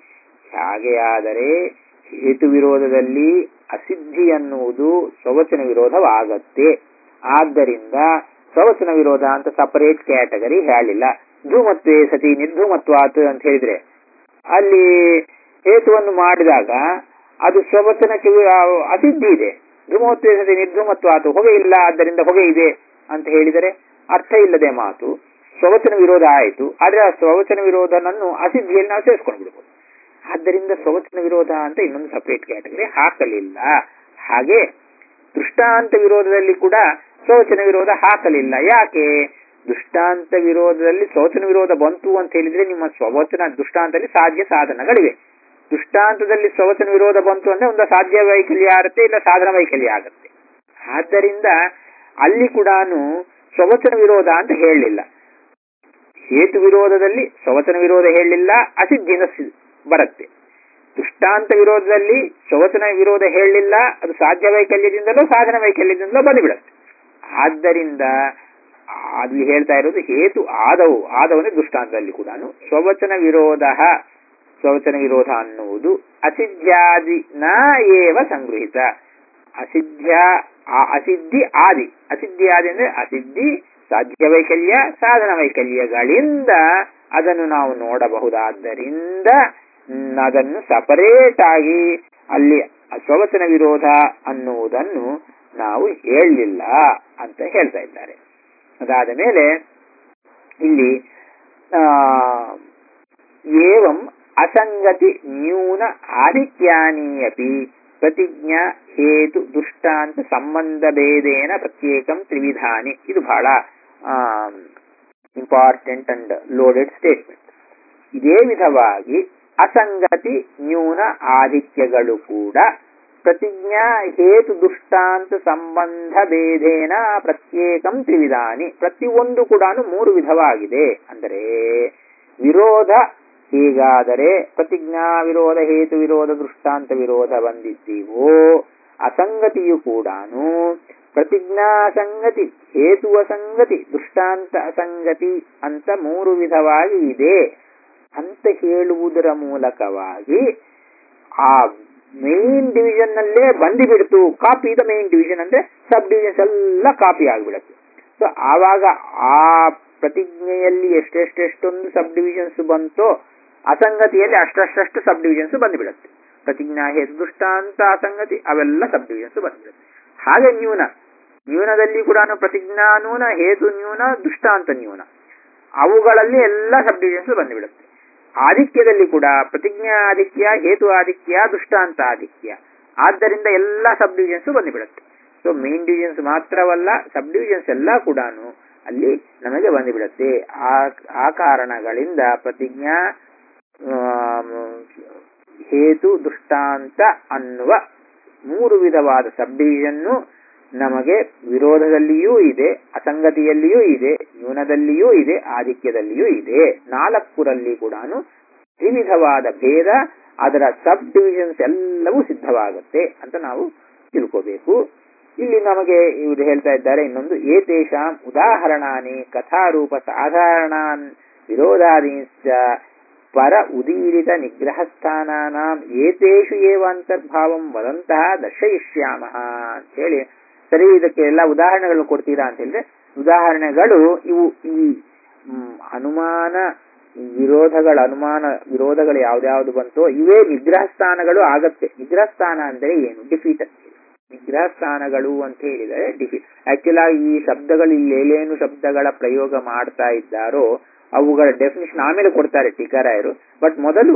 ಹಾಗೆಯಾದರೆ ಹೇತು ವಿರೋಧದಲ್ಲಿ ಅಸಿದ್ಧಿ ಅನ್ನುವುದು ಸ್ವವಚನ ವಿರೋಧವಾಗತ್ತೆ ಆದ್ದರಿಂದ ಸ್ವವಚನ ವಿರೋಧ ಅಂತ ಸಪರೇಟ್ ಕ್ಯಾಟಗರಿ ಹೇಳಿಲ್ಲ ಧೂಮತ್ವೇ ಸತಿ ನಿರ್ಧೂಮತ್ವಾತ್ ಅಂತ ಹೇಳಿದ್ರೆ ಅಲ್ಲಿ ಹೇತುವನ್ನು ಮಾಡಿದಾಗ ಅದು ಸ್ವವಚನಕ್ಕೆ ವಿ- ಆ, ಅಸಿದ್ಧಿ ಇದೆ ಧೂಮತ್ವೇ ಸತಿ ನಿರ್ಧೂಮತ್ವಾತ್ ಹೊಗೆ ಇಲ್ಲ ಆದ್ದರಿಂದ ಹೊಗೆ ಇದೆ ಅಂತ ಹೇಳಿದರೆ ಅರ್ಥ ಇಲ್ಲದೆ ಮಾತು ಸ್ವವಚನ ವಿರೋಧ ಆಯಿತು ಆದ್ರೆ ಆ ಸ್ವವಚನ ವಿರೋಧನನ್ನು ಅಸಿದ್ಧಿಯಲ್ಲಿ ನಾವು ಸೇರಿಸ್ಕೊಂಡು ಬಿಡ್ಬೋದು ಆದ್ದರಿಂದ ಸ್ವವಚನ ವಿರೋಧ ಅಂತ ಇನ್ನೊಂದು ಸಪರೇಟ್ ಕ್ಯಾಟಗರಿ ಹಾಕಲಿಲ್ಲ ಹಾಗೆ ದೃಷ್ಟಾಂತ ವಿರೋಧದಲ್ಲಿ ಕೂಡ ಸ್ವವಚನ ವಿರೋಧ ಹಾಕಲಿಲ್ಲ ಯಾಕೆ ದೃಷ್ಟಾಂತ ವಿರೋಧದಲ್ಲಿ ಸ್ವವಚನ ವಿರೋಧ ಬಂತು ಅಂತ ಹೇಳಿದ್ರೆ ನಿಮ್ಮ ಸ್ವವಚನ ದೃಷ್ಟಾಂತದಲ್ಲಿ ಸಾಧ್ಯ ಸಾಧನಗಳಿವೆ ದೃಷ್ಟಾಂತದಲ್ಲಿ ಸ್ವವಚನ ವಿರೋಧ ಬಂತು ಅಂದ್ರೆ ಒಂದು ಸಾಧ್ಯ ವೈಕಲ್ಯ ಆಗುತ್ತೆ ಇಲ್ಲ ಸಾಧನ ವೈಕಲ್ಯ ಆಗುತ್ತೆ ಆದ್ದರಿಂದ ಅಲ್ಲಿ ಕೂಡ ಸ್ವವಚನ ವಿರೋಧ ಅಂತ ಹೇಳಲಿಲ್ಲ ಹೇತು ವಿರೋಧದಲ್ಲಿ ಶವಚನ ವಿರೋಧ ಹೇಳಲಿಲ್ಲ ಅಸಿದ್ಧಿಯಿಂದ ಸಿ- ಬರುತ್ತೆ ದೃಷ್ಟಾಂತ ವಿರೋಧದಲ್ಲಿ ಶವಚನ ವಿರೋಧ ಹೇಳಲಿಲ್ಲ ಅದು ಸಾಧ್ಯ ವೈಕಲ್ಯದಿಂದಲೋ ಸಾಧನ ವೈಕಲ್ಯದಿಂದಲೋ ಬಂದುಬಿಡುತ್ತೆ ಆದ್ದರಿಂದ ಅಲ್ಲಿ ಹೇಳ್ತಾ ಇರೋದು ಹೇತು ಆದವು ಆದವನೇ ದೃಷ್ಟಾಂತದಲ್ಲಿ ಕೂಡ ಸ್ವವಚನ ವಿರೋಧ ಸ್ವವಚನ ವಿರೋಧ ಅನ್ನುವುದು ಅಸಿದ್ಧ್ಯಾದಿ ನ ಏವ ಸಂಗೃಹಿತ ಅಸಿದ್ಧ್ಯ ಆ- ಅಸಿದ್ಧಿ ಆದಿ ಅಸಿದ್ಧಿ ಆದಿ ಅಂದ್ರೆ ಅಸಿದ್ಧಿ ಸಾಧ್ಯ ವೈಕಲ್ಯ ಸಾಧನ ವೈಕಲ್ಯಗಳಿಂದ ಅದನ್ನು ನಾವು ನೋಡಬಹುದಾದ್ದರಿಂದ ಮ್, ಅದನ್ನು ಸಪರೇಟ್ ಆಗಿ ಅಲ್ಲಿ ಸ್ವವಚನ ವಿರೋಧ ಅನ್ನುವುದನ್ನು ನಾವು ಹೇಳಲಿಲ್ಲ ಅಂತ ಹೇಳ್ತಾ ಇದ್ದಾರೆ ಅದಾದ ಮೇಲೆ ಇಲ್ಲಿ ಆ, ಏವಂ ಅಸಂಗತಿ ನ್ಯೂನ ಆದಿತ್ಯಾನಿ ಅಪಿ ಪ್ರತಿಜ್ಞಾ ಹೇತು ದೃಷ್ಟಾಂತ ಸಂಬಂಧ ಭೇದೇನ ಪ್ರತ್ಯೇಕಂ ತ್ರಿವಿಧಾನಿ ಇದು ಬಹಳ ಇಂಪಾರ್ಟೆಂಟ್ ಅಂಡ್ ಲೋಡೆಡ್ ಸ್ಟೇಟ್ಮೆಂಟ್ ಇದೇ ವಿಧವಾಗಿ ಅಸಂಗತಿ ನ್ಯೂನ ಆಧಿಕ್ಯಗಳು ಕೂಡ ಪ್ರತಿಜ್ಞಾ ಹೇತು ದೃಷ್ಟಾಂತ ಸಂಬಂಧ ಭೇದೇನ ಪ್ರತ್ಯೇಕಂ ತ್ರಿವಿಧಾನಿ ಪ್ರತಿಯೊಂದು ಕೂಡ ಮೂರು ವಿಧವಾಗಿದೆ ಅಂದರೆ ವಿರೋಧ ಹೀಗಾದರೆ ಪ್ರತಿಜ್ಞಾ ವಿರೋಧ ಹೇತು ವಿರೋಧ ದೃಷ್ಟಾಂತ ವಿರೋಧ ಬಂದಿದ್ದೀವೋ ಅಸಂಗತಿಯು ಕೂಡ ಪ್ರತಿಜ್ಞಾ ಸಂಗತಿ ಹೇತು ಅಸಂಗತಿ ದೃಷ್ಟಾಂತ ಅಸಂಗತಿ ಅಂತ ಮೂರು ವಿಧವಾಗಿ ಇದೆ ಅಂತ ಹೇಳುವುದರ ಮೂಲಕವಾಗಿ ಆ ಮೇನ್ ಡಿವಿಷನ್ ನಲ್ಲೇ ಬಂದಿಬಿಡ್ತು ಕಾಪಿ ದ ಮೇನ್ ಡಿವಿಷನ್ ಅಂದ್ರೆ ಸಬ್ ಡಿವಿಷನ್ಸ್ ಎಲ್ಲ ಕಾಪಿ ಆಗಿಬಿಡುತ್ತೆ ಸೊ ಆವಾಗ ಆ ಪ್ರತಿಜ್ಞೆಯಲ್ಲಿ ಎಷ್ಟೆಷ್ಟೆಷ್ಟೊಂದು ಸಬ್ ಡಿವಿಷನ್ಸ್ ಬಂತೋ ಅಸಂಗತಿಯಲ್ಲಿ ಅಷ್ಟಷ್ಟು ಸಬ್ ಡಿವಿಷನ್ಸ್ ಬಂದುಬಿಡುತ್ತೆ ಪ್ರತಿಜ್ಞಾ ಹೇತು ದೃಷ್ಟಾಂತ ಅಸಂಗತಿ ಅವೆಲ್ಲ ಸಬ್ ಡಿವಿಷನ್ಸ್ ಬಂದ್ಬಿಡುತ್ತೆ ಹಾಗೆ ನ್ಯೂನ ನ್ಯೂನದಲ್ಲಿ ಕೂಡ ಪ್ರತಿಜ್ಞಾ ನ್ಯೂನ ಹೇತು ನ್ಯೂನ ದೃಷ್ಟಾಂತ ನ್ಯೂನ ಅವುಗಳಲ್ಲಿ ಎಲ್ಲ ಸಬ್ ಡಿವಿಷನ್ಸ್ ಬಂದುಬಿಡುತ್ತೆ ಆಧಿಕ್ಯದಲ್ಲಿ ಕೂಡ ಪ್ರತಿಜ್ಞಾ ಆಧಿಕ್ಯ ಹೇತು ಆಧಿಕ್ಯ ದೃಷ್ಟಾಂತ ಆಧಿಕ್ಯ ಆದ್ದರಿಂದ ಎಲ್ಲ ಸಬ್ ಡಿವಿಷನ್ಸ್ ಬಂದುಬಿಡುತ್ತೆ ಸೊ ಮೇನ್ ಡಿವಿಷನ್ಸ್ ಮಾತ್ರವಲ್ಲ ಸಬ್ ಡಿವಿಷನ್ಸ್ ಎಲ್ಲ ಕೂಡ ಅಲ್ಲಿ ನಮಗೆ ಬಂದುಬಿಡುತ್ತೆ ಆ ಆ ಕಾರಣಗಳಿಂದ ಪ್ರತಿಜ್ಞಾ ಆಮ್, ಹೇತು ದೃಷ್ಟಾಂತ ಅನ್ನುವ ಮೂರು ವಿಧವಾದ ಸಬ್ ಡಿವಿಷನ್ನು ನಮಗೆ ವಿರೋಧದಲ್ಲಿಯೂ ಇದೆ ಅಸಂಗತಿಯಲ್ಲಿಯೂ ಇದೆ ನ್ಯೂನದಲ್ಲಿಯೂ ಇದೆ ಆಧಿಕ್ಯದಲ್ಲಿಯೂ ಇದೆ ನಾಲ್ಕರಲ್ಲಿ ಕೂಡ ತ್ರಿವಿಧವಾದ ಭೇದ ಅದರ ಸಬ್ ಡಿವಿಷನ್ಸ್ ಎಲ್ಲವೂ ಸಿದ್ಧವಾಗುತ್ತೆ ಅಂತ ನಾವು ತಿಳ್ಕೋಬೇಕು ಇಲ್ಲಿ ನಮಗೆ ಇವರು ಹೇಳ್ತಾ ಇದ್ದಾರೆ ಇನ್ನೊಂದು ಏತೇಷಾಂ ಉದಾಹರಣಾನಿ ಕಥಾರೂಪ ಸಾಧಾರಣಾನ್ ವಿರೋಧಾದೀಶ್ಚ ಪರ ಉದೀರಿತ ನಿಗ್ರಹಸ್ಥಾನಾನಾಂ ಏತೇಷು ಏವ ಅಂತರ್ಭಾವಂ ವದಂತಹ ದರ್ಶಯಿಷ್ಯಾಮಃ ಅಂತ ಹೇಳಿ ಸರಿ ಇದಕ್ಕೆ ಎಲ್ಲ ಉದಾಹರಣೆಗಳು ಕೊಡ್ತೀರಾ ಅಂತ ಹೇಳಿದ್ರೆ ಉದಾಹರಣೆಗಳು ಇವು ಈ ಮ್, ಅನುಮಾನ ವಿರೋಧಗಳ ಅನುಮಾನ ವಿರೋಧಗಳು ಯಾವ್ದ್ಯಾವ್ದು ಬಂತೋ ಇವೇ ನಿಗ್ರಹ ಸ್ಥಾನಗಳು ಆಗತ್ತೆ ನಿಗ್ರಹ ಸ್ಥಾನ ಅಂದ್ರೆ ಏನು ಡಿಫೀಟ್ ಅಂತ ಹೇಳಿ ನಿಗ್ರಹ ಸ್ಥಾನಗಳು ಅಂತ ಹೇಳಿದರೆ ಡಿಫೀಟ್ ಆಕ್ಚುಲ್ ಆಗಿ ಈ ಶಬ್ದಗಳು ಇಲ್ಲಿ ಏನೇನು ಶಬ್ದಗಳ ಪ್ರಯೋಗ ಮಾಡ್ತಾ ಇದ್ದಾರೋ ಅವುಗಳ ಡೆಫಿನೇಷನ್ ಆಮೇಲೆ ಕೊಡ್ತಾರೆ ಟೀಕಾರಾಯರು ಬಟ್ ಮೊದಲು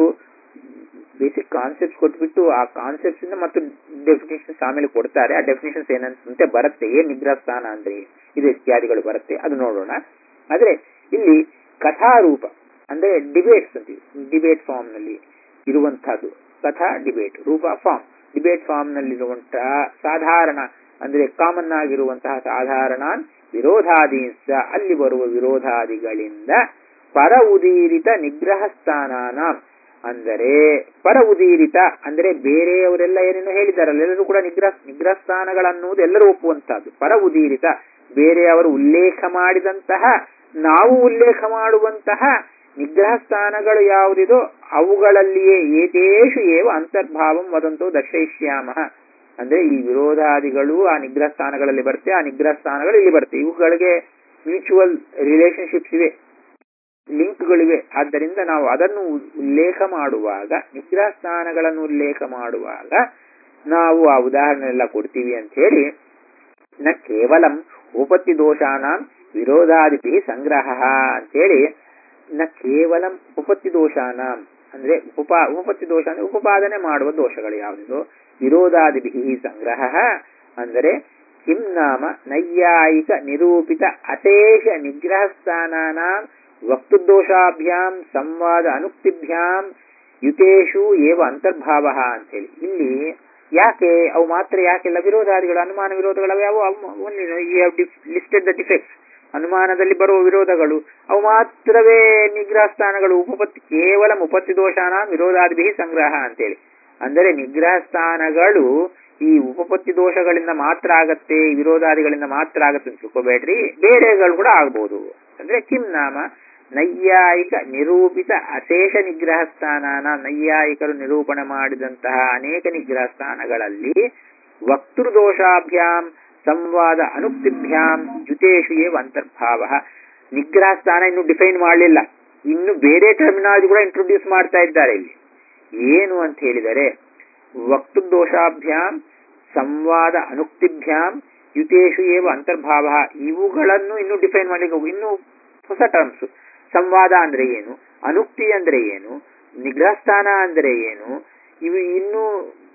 ಬೇಸಿಕ್ ಕಾನ್ಸೆಪ್ಟ್ಸ್ ಕೊಟ್ಬಿಟ್ಟು ಆ ಕಾನ್ಸೆಪ್ಟ್ಸ್ ಇಂದ ಮತ್ತು ಡೆಫಿನೇಷನ್ಸ್ ಆಮೇಲೆ ಕೊಡ್ತಾರೆ ಆ ಡೆಫಿನೇಷನ್ಸ್ ಏನಂತೆ ಬರುತ್ತೆ ಏನ್ ನಿಗ್ರಹ ಸ್ಥಾನ ಅಂದ್ರೆ ಇದು ಇತ್ಯಾದಿಗಳು ಬರುತ್ತೆ ಅದು ನೋಡೋಣ ಆದ್ರೆ ಇಲ್ಲಿ ಕಥಾರೂಪ ಅಂದ್ರೆ ಡಿಬೇಟ್ಸ್ ಅಂತೀವಿ ಡಿಬೇಟ್ ಫಾರ್ಮ್ ನಲ್ಲಿ ಇರುವಂತಹದ್ದು ಕಥಾ ಡಿಬೇಟ್ ರೂಪ ಫಾರ್ಮ್ ಡಿಬೇಟ್ ಫಾರ್ಮ್ ನಲ್ಲಿರುವಂತಹ ಸಾಧಾರಣ ಅಂದ್ರೆ ಕಾಮನ್ ಆಗಿರುವಂತಹ ಸಾಧಾರಣ ವಿರೋಧಾದೀಂಸ ಅಲ್ಲಿ ಬರುವ ವಿರೋಧಾದಿಗಳಿಂದ ಪರ ಉದೀರಿತ ನಿಗ್ರಹ ಸ್ಥಾನಾನ ಅಂದರೆ ಪರ ಉದೀರಿತ ಅಂದ್ರೆ ಬೇರೆಯವರೆಲ್ಲ ಏನೇನು ಹೇಳಿದಾರಲ್ಲ ಎಲ್ಲರೂ ಕೂಡ ನಿಗ್ರಹ ನಿಗ್ರಹ ಸ್ಥಾನಗಳನ್ನುವುದು ಎಲ್ಲರೂ ಒಪ್ಪುವಂತಹದ್ದು ಪರ ಉದೀರಿತ ಬೇರೆಯವರು ಉಲ್ಲೇಖ ಮಾಡಿದಂತಹ ನಾವು ಉಲ್ಲೇಖ ಮಾಡುವಂತಹ ನಿಗ್ರಹ ಸ್ಥಾನಗಳು ಯಾವುದಿದೋ ಅವುಗಳಲ್ಲಿಯೇ ಏತೇಷು ಏವ ಅಂತರ್ಭಾವಂ ವದಂತೋ ದರ್ಶಯಿಷ್ಯಾಮ ಅಂದ್ರೆ ಈ ವಿರೋಧಾದಿಗಳು ಆ ನಿಗ್ರಹ ಸ್ಥಾನಗಳಲ್ಲಿ ಬರುತ್ತೆ ಆ ನಿಗ್ರಹ ಸ್ಥಾನಗಳು ಇಲ್ಲಿ ಬರುತ್ತೆ ಇವುಗಳಿಗೆ ಮ್ಯೂಚುವಲ್ ರಿಲೇಶನ್ಶಿಪ್ಸ್ ಇವೆ ಲಿಂಕ್ಗಳಿವೆ ಆದ್ದರಿಂದ ನಾವು ಅದನ್ನು ಉ- ಉಲ್ಲೇಖ ಮಾಡುವಾಗ ನಿಗ್ರಹ ಸ್ಥಾನಗಳನ್ನು ಉಲ್ಲೇಖ ಮಾಡುವಾಗ ನಾವು ಆ ಉದಾಹರಣೆ ಎಲ್ಲ ಕೊಡ್ತೀವಿ ಅಂತ ಹೇಳಿ ನ ಕೇವಲಂ ಉಪತ್ತಿ ದೋಷಾನ ವಿರೋಧಾದಿಪಿ ಸಂಗ್ರಹ ಅಂತೇಳಿ ನ ಕೇವಲಂ ಉಪತ್ತಿ ದೋಷಾನ ಅಂದ್ರೆ ಉಪ ಉಪಪತ್ತಿ ದೋಷ ಅಂದ್ರೆ ಉಪಪಾದನೆ ಮಾಡುವ ದೋಷಗಳು ಯಾವುದಿದೋ ವಿರೋಧಾದಿಭಿ ಸಂಗ್ರಹ ಅಂದರೆ ಕಿಂ ನಾಮ ನೈಯಾಯಿಕ ನಿರೂಪಿತ ಅಶೇಷ ನಿಗ್ರಹ ಸ್ಥಾನಾನ ವಕ್ತುದೋಷಾಭ್ಯಾಂ ಸಂವಾದ ಅನುಕ್ತಿಭ್ಯಾಂ ಯುತೇಷು ಏವ ಅಂತರ್ಭಾವ ಅಂತೇಳಿ ಇಲ್ಲಿ ಯಾಕೆ ಅವು ಮಾತ್ರ ಯಾಕೆಲ್ಲ ವಿರೋಧಾದಿಗಳು ಅನುಮಾನ ವಿರೋಧಗಳು ಯಾವ ಲಿಸ್ಟೆಡ್ ದ ಡಿಫೆಕ್ಟ್ಸ್ ಅನುಮಾನದಲ್ಲಿ ಬರುವ ವಿರೋಧಗಳು ಅವು ಮಾತ್ರವೇ ನಿಗ್ರಹ ಸ್ಥಾನಗಳು ಉಪಪತ್ತಿ ಕೇವಲ ಉಪತ್ತಿ ದೋಷಾನ ವಿರೋಧಾದಿಭಿ ಸಂಗ್ರಹ ಅಂತೇಳಿ ಅಂದರೆ ನಿಗ್ರಹ ಸ್ಥಾನಗಳು ಈ ಉಪಪತ್ತಿ ದೋಷಗಳಿಂದ ಮಾತ್ರ ಆಗತ್ತೆ ಈ ವಿರೋಧಾದಿಗಳಿಂದ ಮಾತ್ರ ಆಗತ್ತೆ ಅಂತ ತಿಳ್ಕೊಬೇಡ್ರಿ ಬೇರೆಗಳು ಕೂಡ ಆಗ್ಬೋದು ಅಂದ್ರೆ ಕಿಂ ನಾಮ ನೈಯಾಯಿಕ ನಿರೂಪಿತ ಅಶೇಷ ನಿಗ್ರಹ ಸ್ಥಾನನ ನೈಯಾಯಿಕರು ನಿರೂಪಣೆ ಮಾಡಿದಂತಹ ಅನೇಕ ನಿಗ್ರಹ ಸ್ಥಾನಗಳಲ್ಲಿ ವಕ್ತೃದೋಷಾಭ್ಯಾಂ ಸಂವಾದ ಅನುಕ್ತಿಭ್ಯಾಂ ಜುತೇಶು ಏವ ಅಂತರ್ಭಾವ ನಿಗ್ರಹ ಸ್ಥಾನ ಇನ್ನು ಡಿಫೈನ್ ಮಾಡಲಿಲ್ಲ ಇನ್ನು ಬೇರೆ ಟರ್ಮಿನಾಲಜಿ ಕೂಡ ಇಂಟ್ರೊಡ್ಯೂಸ್ ಮಾಡ್ತಾ ಇದ್ದಾರೆ ಇಲ್ಲಿ ಏನು ಅಂತ ಹೇಳಿದರೆ ವಕ್ತೃದೋಷಾಭ್ಯಾಂ ಸಂವಾದ ಅನುಕ್ತಿಭ್ಯಾಂ ಯುತೇಶು ಏವ ಅಂತರ್ಭಾವ ಇವುಗಳನ್ನು ಇನ್ನು ಡಿಫೈನ್ ಮಾಡಲಿಕ್ಕೆ ಇನ್ನು ಹೊಸ ಟರ್ಮ್ಸ್ ಸಂವಾದ ಅಂದ್ರೆ ಏನು ಅನುಕ್ತಿ ಅಂದ್ರೆ ಏನು ನಿಗ್ರಹ ಸ್ಥಾನ ಅಂದ್ರೆ ಏನು ಇವು ಇನ್ನು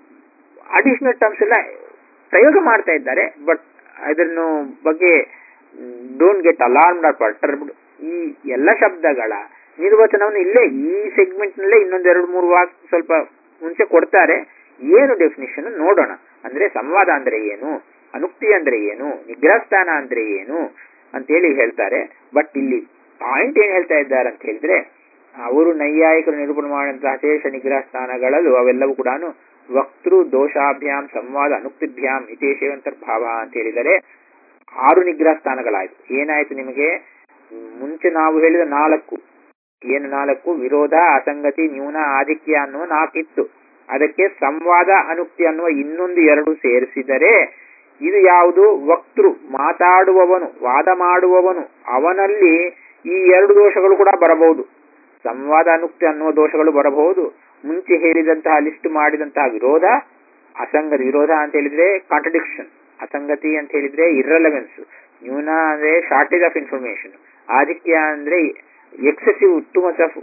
ಅಡಿಷನಲ್ ಟರ್ಮ್ಸ್ ಎಲ್ಲ ಪ್ರಯೋಗ ಮಾಡ್ತಾ ಇದ್ದಾರೆ ಬಟ್ ಅದನ್ನು ಬಗ್ಗೆ don't get alarmed or perturbed ಈ ಎಲ್ಲ ಶಬ್ದಗಳ ನಿರ್ವಚನವನ್ನು ಇಲ್ಲೇ ಈ ಸೆಗ್ಮೆಂಟ್ ನಲ್ಲೇ ಇನ್ನೊಂದ್ ಎರಡು ಮೂರು ವಾಕ್ ಸ್ವಲ್ಪ ಮುಂಚೆ ಕೊಡ್ತಾರೆ ಏನು ಡೆಫಿನಿಷನ್ ನೋಡೋಣ ಅಂದ್ರೆ ಸಂವಾದ ಅಂದ್ರೆ ಏನು ಅನುಕ್ತಿ ಅಂದ್ರೆ ಏನು ನಿಗ್ರಹ ಸ್ಥಾನ ಅಂದ್ರೆ ಏನು ಅಂತೇಳಿ ಹೇಳ್ತಾರೆ ಬಟ್ ಇಲ್ಲಿ ಪಾಯಿಂಟ್ ಏನ್ ಹೇಳ್ತಾ ಇದ್ದಾರೆ ಅಂತ ಹೇಳಿದ್ರೆ ಅವರು ನೈಯಾಯಿಕರು ನಿರೂಪಣೆ ಮಾಡಿದಂತಹ ಶೇಷ ನಿಗ್ರಹ ಸ್ಥಾನಗಳಲ್ಲೂ ಅವೆಲ್ಲವೂ ಕೂಡ ವಕ್ತೃ ದೋಷಾಭ್ಯಾಂ ಸಂವಾದ ಅನುಕ್ತಿಭ್ಯಾಂ ಹಿತೇಶವಂತರ್ಭಾವ ಅಂತ ಹೇಳಿದರೆ ಆರು ನಿಗ್ರಹ ಸ್ಥಾನಗಳಾಯ್ತು ಏನಾಯ್ತು ನಿಮಗೆ ಮುಂಚೆ ನಾವು ಹೇಳಿದ ನಾಲ್ಕು ಏನು ನಾಲ್ಕು ವಿರೋಧ ಅಸಂಗತಿ ನ್ಯೂನ ಆಧಿಕ್ಯ ಅನ್ನುವ ನಾಲ್ಕಿತ್ತು ಅದಕ್ಕೆ ಸಂವಾದ ಅನುಕ್ತಿ ಅನ್ನುವ ಇನ್ನೊಂದು ಎರಡು ಸೇರಿಸಿದರೆ ಇದು ಯಾವುದು ವಕ್ತೃ ಮಾತಾಡುವವನು ವಾದ ಮಾಡುವವನು ಅವನಲ್ಲಿ ಈ ಎರಡು ದೋಷಗಳು ಕೂಡ ಬರಬಹುದು ಸಂವಾದ ಅನುಕ್ತಿ ಅನ್ನುವ ದೋಷಗಳು ಬರಬಹುದು ಮುಂಚೆ ಹೇಳಿದಂತಹ ಲಿಸ್ಟ್ ಮಾಡಿದಂತಹ ವಿರೋಧ ಅಸಂಗತಿ ವಿರೋಧ ಅಂತ ಹೇಳಿದ್ರೆ ಕಾಂಟ್ರಡಿಕ್ಷನ್ ಅಸಂಗತಿ ಅಂತ ಹೇಳಿದ್ರೆ ಇರ್ರೆಲವೆನ್ಸ್ ನ್ಯೂನ ಅಂದ್ರೆ ಶಾರ್ಟೇಜ್ ಆಫ್ ಇನ್ಫಾರ್ಮೇಶನ್ ಆಧಿಕ್ಯ ಅಂದ್ರೆ excessive too much of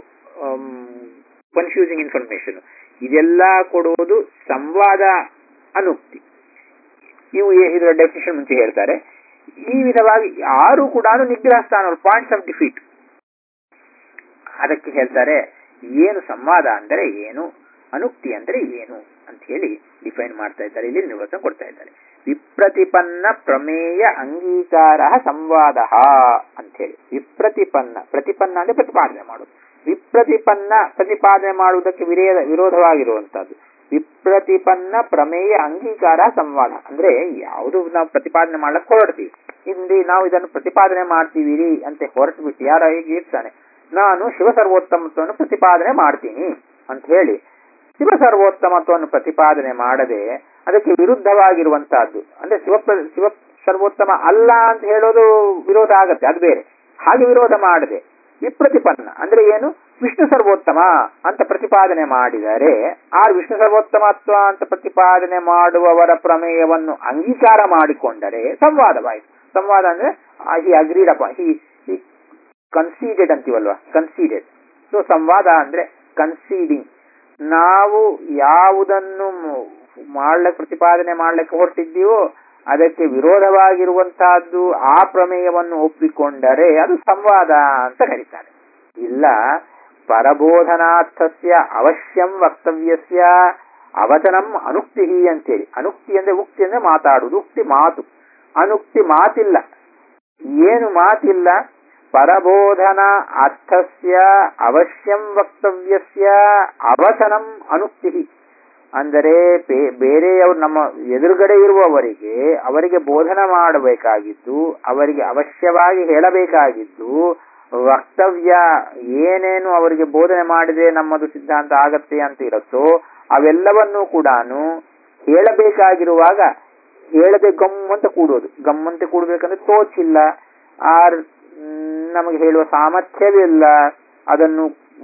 confusing information ಇದೆಲ್ಲ ಕೊಡುವುದು ಸಂವಾದ ಅನುಕ್ತಿ ಇವು ಇದರ ಡೆಫಿನೇಷನ್ ಮುಂಚೆ ಹೇಳ್ತಾರೆ ಈ ವಿಧವಾಗಿ ಯಾರು ಕೂಡ ನಿಗ್ರಹ ಸ್ಥಾನ ಪಾಯಿಂಟ್ಸ್ ಆಫ್ ಡಿಫೀಟ್ ಅದಕ್ಕೆ ಹೇಳ್ತಾರೆ ಏನು ಸಂವಾದ ಅಂದರೆ ಏನು ಅನುಕ್ತಿ ಅಂದ್ರೆ ಏನು ಅಂತ ಹೇಳಿ ಡಿಫೈನ್ ಮಾಡ್ತಾ ಇದ್ದಾರೆ ಇಲ್ಲಿ ನಿರ್ವಚನ ಕೊಡ್ತಾ ಇದ್ದಾರೆ ವಿಪ್ರತಿಪನ್ನ ಪ್ರಮೇಯ ಅಂಗೀಕಾರ ಸಂವಾದ ಅಂತ ಹೇಳಿ ವಿಪ್ರತಿಪನ್ನ ಪ್ರತಿಪನ್ನ ಅಂದ್ರೆ ಪ್ರತಿಪಾದನೆ ಮಾಡುದು ವಿಪ್ರತಿಪನ್ನ ಪ್ರತಿಪಾದನೆ ಮಾಡುವುದಕ್ಕೆ ವಿರೋಧ ವಿರೋಧವಾಗಿರುವಂತಹದ್ದು ವಿಪ್ರತಿಪನ್ನ ಪ್ರಮೇಯ ಅಂಗೀಕಾರ ಸಂವಾದ ಅಂದ್ರೆ ಯಾವುದು ನಾವು ಪ್ರತಿಪಾದನೆ ಮಾಡ್ಲಕ್ಕೆ ಹೊರಡ್ತೀವಿ ಇಲ್ಲಿ ನಾವು ಇದನ್ನು ಪ್ರತಿಪಾದನೆ ಮಾಡ್ತೀವಿ ಅಂತ ಹೊರಟು ಬಿಟ್ಟು ಯಾರ ಈಗ ಇರ್ತಾನೆ ನಾನು ಶಿವ ಸರ್ವೋತ್ತಮತ್ವವನ್ನು ಪ್ರತಿಪಾದನೆ ಮಾಡ್ತೀನಿ ಅಂತ ಹೇಳಿ ಶಿವ ಸರ್ವೋತ್ತಮತ್ವವನ್ನು ಪ್ರತಿಪಾದನೆ ಮಾಡದೆ ಅದಕ್ಕೆ ವಿರುದ್ಧವಾಗಿರುವಂತಹದ್ದು ಅಂದ್ರೆ ಶಿವ ಶಿವ ಸರ್ವೋತ್ತಮ ಅಲ್ಲ ಅಂತ ಹೇಳೋದು ವಿರೋಧ ಆಗತ್ತೆ ಅದು ಬೇರೆ ಹಾಗೆ ವಿರೋಧ ಮಾಡದೆ ವಿಪ್ರತಿಪನ್ನ ಅಂದ್ರೆ ಏನು ವಿಷ್ಣು ಸರ್ವೋತ್ತಮ ಅಂತ ಪ್ರತಿಪಾದನೆ ಮಾಡಿದರೆ ಆ ವಿಷ್ಣು ಸರ್ವೋತ್ತಮತ್ವ ಅಂತ ಪ್ರತಿಪಾದನೆ ಮಾಡುವವರ ಪ್ರಮೇಯವನ್ನು ಅಂಗೀಕಾರ ಮಾಡಿಕೊಂಡರೆ ಸಂವಾದವಾಯಿತು ಸಂವಾದ ಅಂದ್ರೆ ಹಿ ಅಗ್ರೀಡ್ ಅಪ ಹಿ ಕನ್ಸೀಡೆಡ್ ಅಂತೀವಲ್ವಾ ಕನ್ಸೀಡೆಡ್ ಸೊ ಸಂವಾದ ಅಂದ್ರೆ ಕನ್ಸೀಡಿಂಗ್ ನಾವು ಯಾವುದನ್ನು ಮಾಡ್ಲಿಕ್ಕೆ ಪ್ರತಿಪಾದನೆ ಮಾಡ್ಲಿಕ್ಕೆ ಹೊರಟಿದ್ದೀವೋ ಅದಕ್ಕೆ ವಿರೋಧವಾಗಿರುವಂತಹದ್ದು ಆ ಪ್ರಮೇಯವನ್ನು ಒಪ್ಪಿಕೊಂಡರೆ ಅದು ಸಂವಾದ ಅಂತ ಕರೀತಾರೆ ಇಲ್ಲ ಪರಬೋಧನಾರ್ಥಸ್ಯ ಅವಶ್ಯಂ ವಕ್ತವ್ಯಸ್ಯ ಅವಚನಂ ಅನುಕ್ತಿ ಅಂತೇಳಿ ಅನುಕ್ತಿ ಅಂದ್ರೆ ಉಕ್ತಿ ಅಂದ್ರೆ ಮಾತಾಡುವುದು ಉಕ್ತಿ ಮಾತು ಅನುಕ್ತಿ ಮಾತಿಲ್ಲ ಏನು ಮಾತಿಲ್ಲ ಪರಬೋಧನ ಅರ್ಥಸ್ಯ ಅವಶ್ಯಂ ವಕ್ತವ್ಯಸ್ಯ ಅವಚನಂ ಅನುಕ್ತಿ ಅಂದರೆ ಬೇರೆಯವರು ನಮ್ಮ ಎದುರುಗಡೆ ಇರುವವರಿಗೆ ಅವರಿಗೆ ಬೋಧನ ಮಾಡಬೇಕಾಗಿದ್ದು ಅವರಿಗೆ ಅವಶ್ಯವಾಗಿ ಹೇಳಬೇಕಾಗಿದ್ದು ವಕ್ತವ್ಯ ಏನೇನು ಅವರಿಗೆ ಬೋಧನೆ ಮಾಡಿದ್ರೆ ನಮ್ಮದು ಸಿದ್ಧಾಂತ ಆಗತ್ತೆ ಅಂತ ಇರುತ್ತೋ ಅವೆಲ್ಲವನ್ನೂ ಕೂಡ ಹೇಳಬೇಕಾಗಿರುವಾಗ ಹೇಳದೆ ಗಮ್ಮಂತ ಕೂಡೋದು ಗಮ್ಮಂತ ಕೂಡಬೇಕಂದ್ರೆ ತೋಚಿಲ್ಲ ಆರ್ ನಮಗೆ ಹೇಳುವ ಸಾಮರ್ಥ್ಯವಿಲ್ಲ ಅದನ್ನು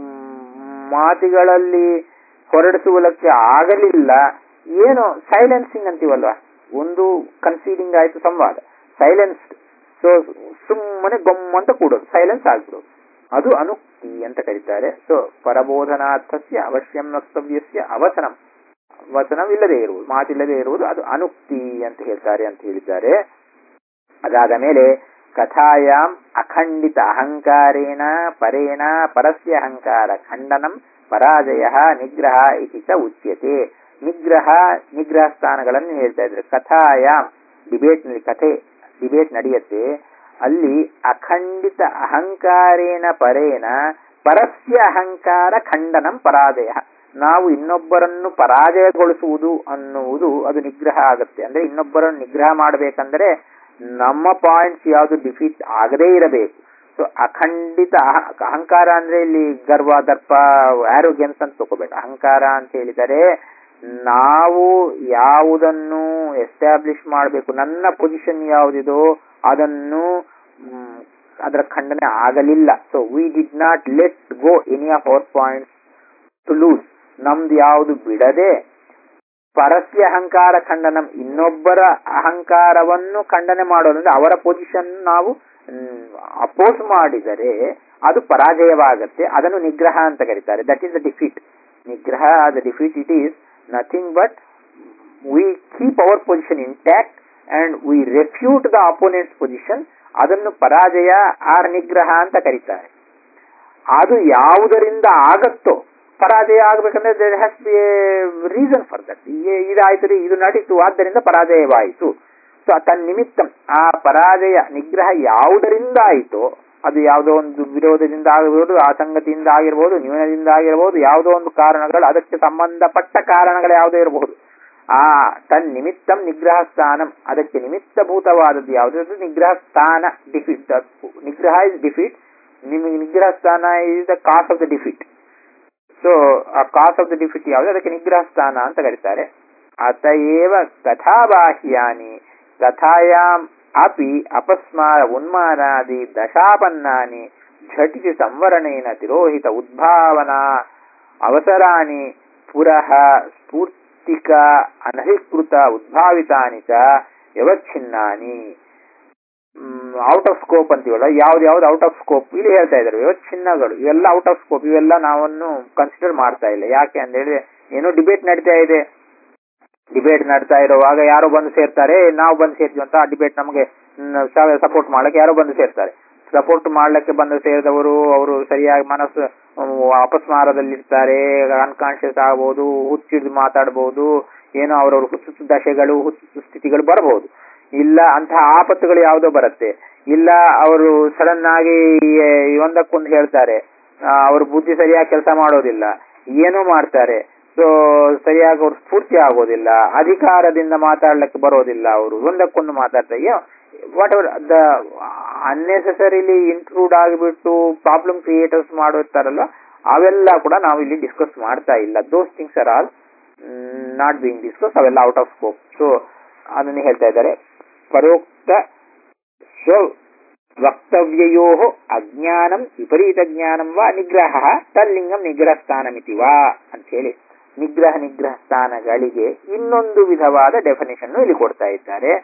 ಮಾತುಗಳಲ್ಲಿ ಹೊರಡಿಸುವುದಕ್ಕೆ ಆಗಲಿಲ್ಲ ಏನು ಸೈಲೆನ್ಸಿಂಗ್ ಅಂತೀವಲ್ವಾ ಒಂದು ಕನ್ಸೀಡಿಂಗ್ ಆಯ್ತು ಸಂವಾದ ಸೈಲೆನ್ಸ್ ಸೊ ಸುಮ್ಮನೆ ಗೊಮ್ಮಂತ ಕೂಡೋದು ಸೈಲೆನ್ಸ್ ಆಗ್ಬಿಡೋದು ಅದು ಅನುಕ್ತಿ ಅಂತ ಕರೀತಾರೆ ಸೊ ಪರಬೋಧನಾರ್ಥಸ್ಯ ಅವಶ್ಯಂ ವಕ್ತವ್ಯಸ್ಯ ಅವಚನಂ ವಚನವಿಲ್ಲದೆ ಇರುವುದು ಮಾತಿಲ್ಲದೆ ಇರುವುದು ಅದು ಅನುಕ್ತಿ ಅಂತ ಹೇಳ್ತಾರೆ ಅಂತ ಹೇಳಿದ್ದಾರೆ ಅದಾದ ಮೇಲೆ ಕಥಾಯಾಂ ಅಖಂಡಿತ ಅಹಂಕಾರೇಣ ಪರೇಣ ಪರಸ್ಯ ಅಹಂಕಾರ ಖಂಡನಂ ಪರಾಜಯ ನಿಗ್ರಹ ಇತಿ ಚ ಉಚ್ಯತೆ ನಿಗ್ರಹ ನಿಗ್ರಹ ಸ್ಥಾನಗಳನ್ನು ಹೇಳ್ತಾ ಇದ್ರು ಕಥಾಯಾಮ್ ಡಿಬೇಟ್ ನಲ್ಲಿ ಕಥೆ ಡಿಬೇಟ್ ನಡೆಯುತ್ತೆ ಅಲ್ಲಿ ಅಖಂಡಿತ ಅಹಂಕಾರೇನ ಪರೇನ ಪರಸ್ಯ ಅಹಂಕಾರ ಖಂಡನಂ ಪರಾಜಯ ನಾವು ಇನ್ನೊಬ್ಬರನ್ನು ಪರಾಜಯಗೊಳಿಸುವುದು ಅನ್ನುವುದು ಅದು ನಿಗ್ರಹ ಆಗುತ್ತೆ ಅಂದ್ರೆ ಇನ್ನೊಬ್ಬರನ್ನು ನಿಗ್ರಹ ಮಾಡಬೇಕಂದ್ರೆ ನಮ್ಮ ಪಾಯಿಂಟ್ಸ್ ಯಾವುದು ಡಿಫೀಟ್ ಆಗದೇ ಇರಬೇಕು ಸೊ ಅಖಂಡಿತ ಅಹ- ಅಹಂಕಾರ ಅಂದ್ರೆ ಇಲ್ಲಿ ಗರ್ವ ದರ್ಪ ಆರೋಗ್ಯನ್ಸ್ ಅಂತ ತಗೋಬೇಕು ಅಹಂಕಾರ ಅಂತ ಹೇಳಿದರೆ ನಾವು ಯಾವುದನ್ನು ಎಸ್ಟಾಬ್ಲಿಷ್ ಮಾಡಬೇಕು ನನ್ನ ಪೊಸಿಷನ್ ಯಾವುದಿದೋ ಅದನ್ನು ಮ್, ಅದರ ಖಂಡನೆ ಆಗಲಿಲ್ಲ so we did not let go any of our points to lose ನಮ್ದು ಯಾವುದು ಬಿಡದೆ ಪರಸ್ಯ ಅಹಂಕಾರ ಖಂಡನಂ ಇನ್ನೊಬ್ಬರ ಅಹಂಕಾರವನ್ನು ಖಂಡನೆ ಮಾಡೋದಂದ್ರೆ ಅವರ ಪೊಸಿಷನ್ ನಾವು ಅಪೋಸ್ ಮಾಡಿದರೆ ಅದು ಪರಾಜಯವಾಗುತ್ತೆ ಅದನ್ನು ನಿಗ್ರಹ ಅಂತ ಕರೀತಾರೆ ದಟ್ ಈಸ್ ದ ಡಿಫೀಟ್ ನಿಗ್ರಹ the defeat it is nothing but we keep our position intact and we refute the opponent's position ಅದನ್ನು ಪರಾಜಯ ಆರ್ ನಿಗ್ರಹ ಅಂತ ಕರೀತಾರೆ ಅದು ಯಾವುದರಿಂದ ಆಗತ್ತೋ ಪರಾಜಯ ಆಗ್ಬೇಕಂದ್ರೆ there has be reason for that ಇದಾಯ್ತು ರೀ ಇದು ನಡೀತು ಆದ್ದರಿಂದ ಪರಾಜಯವಾಯಿತು ಸೊ ತನ್ನ ನಿಮಿತ್ತ ಆ ಪರಾಜಯ ನಿಗ್ರಹ ಯಾವುದರಿಂದ ಆಯಿತೋ ಅದು ಯಾವುದೋ ಒಂದು ವಿರೋಧದಿಂದ ಆಗಿರ್ಬೋದು ಆಸಂಗತಿಯಿಂದ ಆಗಿರ್ಬೋದು ನ್ಯೂನದಿಂದ ಆಗಿರ್ಬೋದು ಯಾವುದೋ ಒಂದು ಕಾರಣಗಳು ಅದಕ್ಕೆ ಸಂಬಂಧಪಟ್ಟ ಕಾರಣಗಳು ಯಾವುದೋ ಇರಬಹುದು ಆ ತನ್ ನಿಮಿತ್ತಂ ನಿಗ್ರಹ ಸ್ಥಾನಂ ಅದಕ್ಕೆ ನಿಮಿತ್ತಭೂತವಾದದ್ದು ಯಾವುದಾದ್ರು ನಿಗ್ರಹ ಸ್ಥಾನ ಡಿಫಿಟ್ ನಿಗ್ರಹ ಇಸ್ ಡಿಫಿಟ್ ನಿಮಗೆ ನಿಗ್ರಹ ಸ್ಥಾನ is the cause of the defeat so ಆ ಕಾಸ್ ಆಫ್ ದ ಡಿಫಿಟ್ ಯಾವುದು ಅದಕ್ಕೆ ನಿಗ್ರಹ ಸ್ಥಾನ ಅಂತ ಕರೀತಾರೆ ಅತಏವ ಕಥಾಬಾಹ್ಯಾನಿ ಕಥಾಯಾಮ್ ಅಪಿ ಅಪಸ್ಮಾರ ಉನ್ಮಾನಾದಿ ದಶಾಪನ್ನಾನಿ ಝಟಿಸಿ ಸಂವರಣೇನ ತಿರೋಹಿತ ಉದ್ಭಾವನಾ ಅವಸರಾಣಿ ಪುರಃ ಸ್ಫೂರ್ತಿಕ ಅನಧಿಕೃತ ಉದ್ಭಾವಿತಾನಿ ಚ ವ್ಯವಚ್ಛಿನ್ನಾನಿ ಔಟ್ ಆಫ್ ಸ್ಕೋಪ್ ಅಂತೀವಲ್ಲ ಯಾವ್ದು ಯಾವ್ದು ಔಟ್ ಆಫ್ ಸ್ಕೋಪ್ ಇಲ್ಲಿ ಹೇಳ್ತಾ ಇದ್ದಾರೆ ವ್ಯವಚ್ಛಿನ್ನಗಳು ಇವೆಲ್ಲ ಔಟ್ ಆಫ್ ಸ್ಕೋಪ್ ಇವೆಲ್ಲ ನಾವನ್ನು ಕನ್ಸಿಡರ್ ಮಾಡ್ತಾ ಇಲ್ಲ ಯಾಕೆ ಅಂತ ಹೇಳಿದ್ರೆ ಏನೋ ಡಿಬೇಟ್ ನಡೀತಾ ಇದೆ ಡಿಬೇಟ್ ನಡ್ತಾ ಇರುವಾಗ ಯಾರೋ ಬಂದು ಸೇರ್ತಾರೆ ನಾವು ಬಂದು ಸೇರ್ತೀವಿ ಅಂತ ಆ ಡಿಬೇಟ್ ನಮಗೆ ಸಪೋರ್ಟ್ ಮಾಡಕ್ಕೆ ಯಾರೋ ಬಂದು ಸೇರ್ತಾರೆ ಸಪೋರ್ಟ್ ಮಾಡ್ಲಿಕ್ಕೆ ಬಂದು ಸೇರಿದವರು ಅವರು ಸರಿಯಾಗಿ ಮನಸ್ಸು ಅಹ್, ಅಪಸ್ಮಾರದಲ್ಲಿರ್ತಾರೆ ಅನ್ಕಾನ್ಶಿಯಸ್ ಆಗ್ಬೋದು ಹುಚ್ಚಿಡ್ದು ಮಾತಾಡ್ಬೋದು ಏನೋ ಅವರವ್ರ ಹುಚ್ಚು ದಶೆಗಳು ಹುಚ್ಚು ಸ್ಥಿತಿಗಳು ಬರಬಹುದು ಇಲ್ಲ ಅಂತಹ ಆಪತ್ತುಗಳು ಯಾವುದೋ ಬರುತ್ತೆ ಇಲ್ಲ ಅವರು ಸಡನ್ ಆಗಿ ಈ ಒಂದಕ್ಕೊಂದು ಹೇಳ್ತಾರೆ ಆ, ಅವ್ರ ಬುದ್ಧಿ ಸರಿಯಾಗಿ ಕೆಲಸ ಮಾಡೋದಿಲ್ಲ ಏನೋ ಮಾಡ್ತಾರೆ ಸೊ ಸರಿಯಾಗಿ ಅವ್ರು ಸ್ಫೂರ್ತಿ ಆಗೋದಿಲ್ಲ ಅಧಿಕಾರದಿಂದ ಮಾತಾಡ್ಲಿಕ್ಕೆ ಬರೋದಿಲ್ಲ ಅವರು ಒಂದಕ್ಕೊಂದು ಮಾತಾಡ್ತಾರೆ whatever the unnecessarily include ಆಗಿಬಿಟ್ಟು ಪ್ರಾಬ್ಲಮ್ ಕ್ರಿಯೇಟರ್ಸ್ ಮಾಡಿರ್ತಾರಲ್ಲ ಅವೆಲ್ಲ ಕೂಡ ನಾವು ಇಲ್ಲಿ ಡಿಸ್ಕಸ್ ಮಾಡ್ತಾ ಇಲ್ಲ those things are all not being discuss ಅವೆಲ್ಲ ಔಟ್ ಆಫ್ ಸ್ಕೋಪ್ ಸೊ ಅದನ್ನು ಹೇಳ್ತಾ ಇದ್ದಾರೆ ಪರೋಕ್ತ ಸ್ವ ವಕ್ತವ್ಯಯೋ ಅಜ್ಞಾನಂ ವಿಪರೀತ ಜ್ಞಾನಂ ವಾ ನಿಗ್ರಹ ತಲ್ಲಿಂಗಂ ನಿಗ್ರಹ ಸ್ಥಾನಮಿತಿ ವಾ ಅಂತ ಹೇಳಿ ನಿಗ್ರಹ ನಿಗ್ರಹ ಸ್ಥಾನಗಳಿಗೆ ಇನ್ನೊಂದು ವಿಧವಾದ ಡೆಫಿನೇಷನ್ ಇಲ್ಲಿ ಕೊಡ್ತಾ ಇದ್ದಾರೆ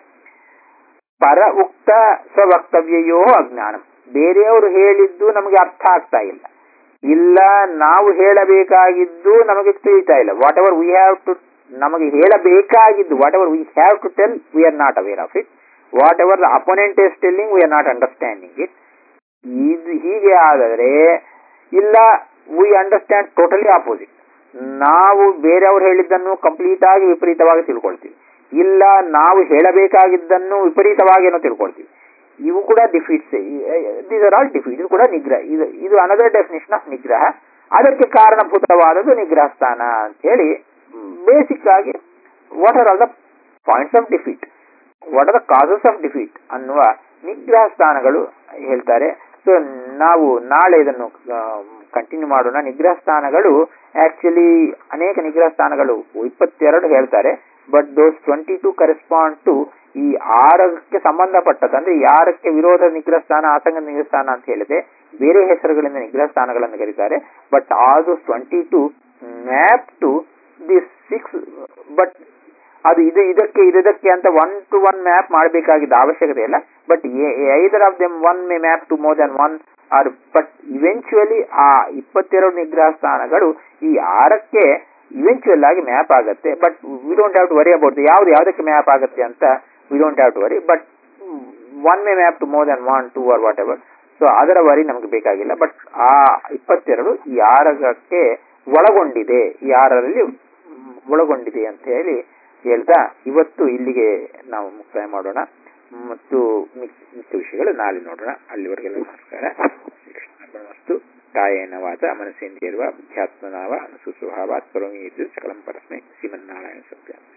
ಪರ ಉಕ್ತ ಸ್ವವಕ್ತವ್ಯಯೋ ಅಜ್ಞಾನಂ ಬೇರೆಯವರು ಹೇಳಿದ್ದು ನಮಗೆ ಅರ್ಥ ಆಗ್ತಾ ಇಲ್ಲ ಇಲ್ಲ ನಾವು ಹೇಳಬೇಕಾಗಿದ್ದು ನಮಗೆ ತಿಳಿತಾ ಇಲ್ಲ whatever we have to ನಮಗೆ ಹೇಳಬೇಕಾಗಿದ್ದು whatever we have to tell we are not aware of it whatever the opponent is telling we are not understanding it ಇದು ಹೀಗೆ ಆದರೆ ಇಲ್ಲ ವಿ ಅಂಡರ್ಸ್ಟ್ಯಾಂಡ್ ಟೋಟಲಿ ಆಪೋಸಿಟ್ ನಾವು ಬೇರೆಯವರು ಹೇಳಿದ್ದನ್ನು complete ಆಗಿ ವಿಪರೀತವಾಗಿ ತಿಳ್ಕೊಳ್ತೀವಿ ಇಲ್ಲ ನಾವು ಹೇಳಬೇಕಾಗಿದ್ದನ್ನು ವಿಪರೀತವಾಗಿ ಏನೋ ತಿಳ್ಕೊಳ್ತೀವಿ ಇವು ಕೂಡ defeats these are all defeat ಇದು ಕೂಡ ನಿಗ್ರಹ ಇದು ಇದು ಅನದರ್ ಡೆಫಿನೇಷನ್ ಆಫ್ ನಿಗ್ರಹ ಅದಕ್ಕೆ ಕಾರಣಭೂತವಾದದ್ದು ನಿಗ್ರಹ ಸ್ಥಾನ ಅಂತ ಹೇಳಿ ಬೇಸಿಕ್ ಆಗಿ what are all the points of defeat what are the causes of defeat ಅನ್ನುವ ನಿಗ್ರಹ ಸ್ಥಾನಗಳು ಹೇಳ್ತಾರೆ ಸೊ ನಾವು ನಾಳೆ ಇದನ್ನು ಕಂಟಿನ್ಯೂ ಮಾಡೋಣ ನಿಗ್ರಹ ಸ್ಥಾನಗಳು ಆಕ್ಚುಲಿ ಅನೇಕ ನಿಗ್ರಹ ಸ್ಥಾನಗಳು ಇಪ್ಪತ್ತೆರಡು ಹೇಳ್ತಾರೆ but those twenty two correspond to ಈ ಆರಕ್ಕೆ ಸಂಬಂಧಪಟ್ಟದ್ದು ಅಂದ್ರೆ ಯಾರಕ್ಕೆ ವಿರೋಧ ನಿಗ್ರಹ ಸ್ಥಾನ ಆಸಂಗ ನಿಗ್ರಹ ಸ್ಥಾನ ಅಂತ ಹೇಳಿದೆ ಬೇರೆ ಹೆಸರುಗಳಿಂದ ನಿಗ್ರಹ ಸ್ಥಾನಗಳನ್ನು ಕರೀತಾರೆ but all those twenty two map to the six but ಅದು ಇದು ಇದಕ್ಕೆ ಇದಕ್ಕೆ ಅಂತ ಒನ್ ಟು ಒನ್ ಮ್ಯಾಪ್ ಮಾಡಬೇಕಾಗಿದ್ದ ಅವಶ್ಯಕತೆ ಇಲ್ಲ but either of them one may map to more than one or but eventually ಆ ಇಪ್ಪತ್ತೆರಡು ನಿಗ್ರಹ ಸ್ಥಾನಗಳು ಈ ಆರಕ್ಕೆ ಇವೆಂಚುಯಲ್ ಆಗಿ ಮ್ಯಾಪ್ ಆಗುತ್ತೆ but we don't have to worry about ಯಾವ್ದು ಯಾವ್ದಕ್ಕೆ ಮ್ಯಾಪ್ ಆಗುತ್ತೆ ಅಂತ we don't have to worry but one may map to more than one two or whatever so ಅದರ ವರಿ ನಮಗೆ ಬೇಕಾಗಿಲ್ಲ ಬಟ್ ಆ ಇಪ್ಪತ್ತೆರಡು ಈ ಆರಕ್ಕೆ ಒಳಗೊಂಡಿದೆ ಈ ಆರರಲ್ಲಿ ಒಳಗೊಂಡಿದೆ ಅಂತ ಹೇಳಿ ಹೇಳ್ತಾ ಇವತ್ತು ಇಲ್ಲಿಗೆ ನಾವು ಮುಕ್ತಾಯ ಮಾಡೋಣ ಮತ್ತು ಮಿಕ್- ಮಿಕ್ಕ ವಿಷಯಗಳು ನಾಳೆ ನೋಡೋಣ ಅಲ್ಲಿವರೆಗೆಲ್ಲ ನಮಸ್ಕಾರ ಶ್ರೀಕೃಷ್ಣರ್ಪಣಮಸ್ತು ಕಾಯೇನ ವಾಚ ಮನಸ್ಸೇಂದ್ರಿಯರ್ವ ಅಧ್ಯಾತ್ಮನಾವ ಅನುಸುಸ್ವಭಾವಾತ್ ಕರೋಮಿ ಯತ್ ಸಕಲಂ ಪರಸ್ಮೈ ಶ್ರೀಮನ್ನಾರಾಯಣ ಸತ್ಯ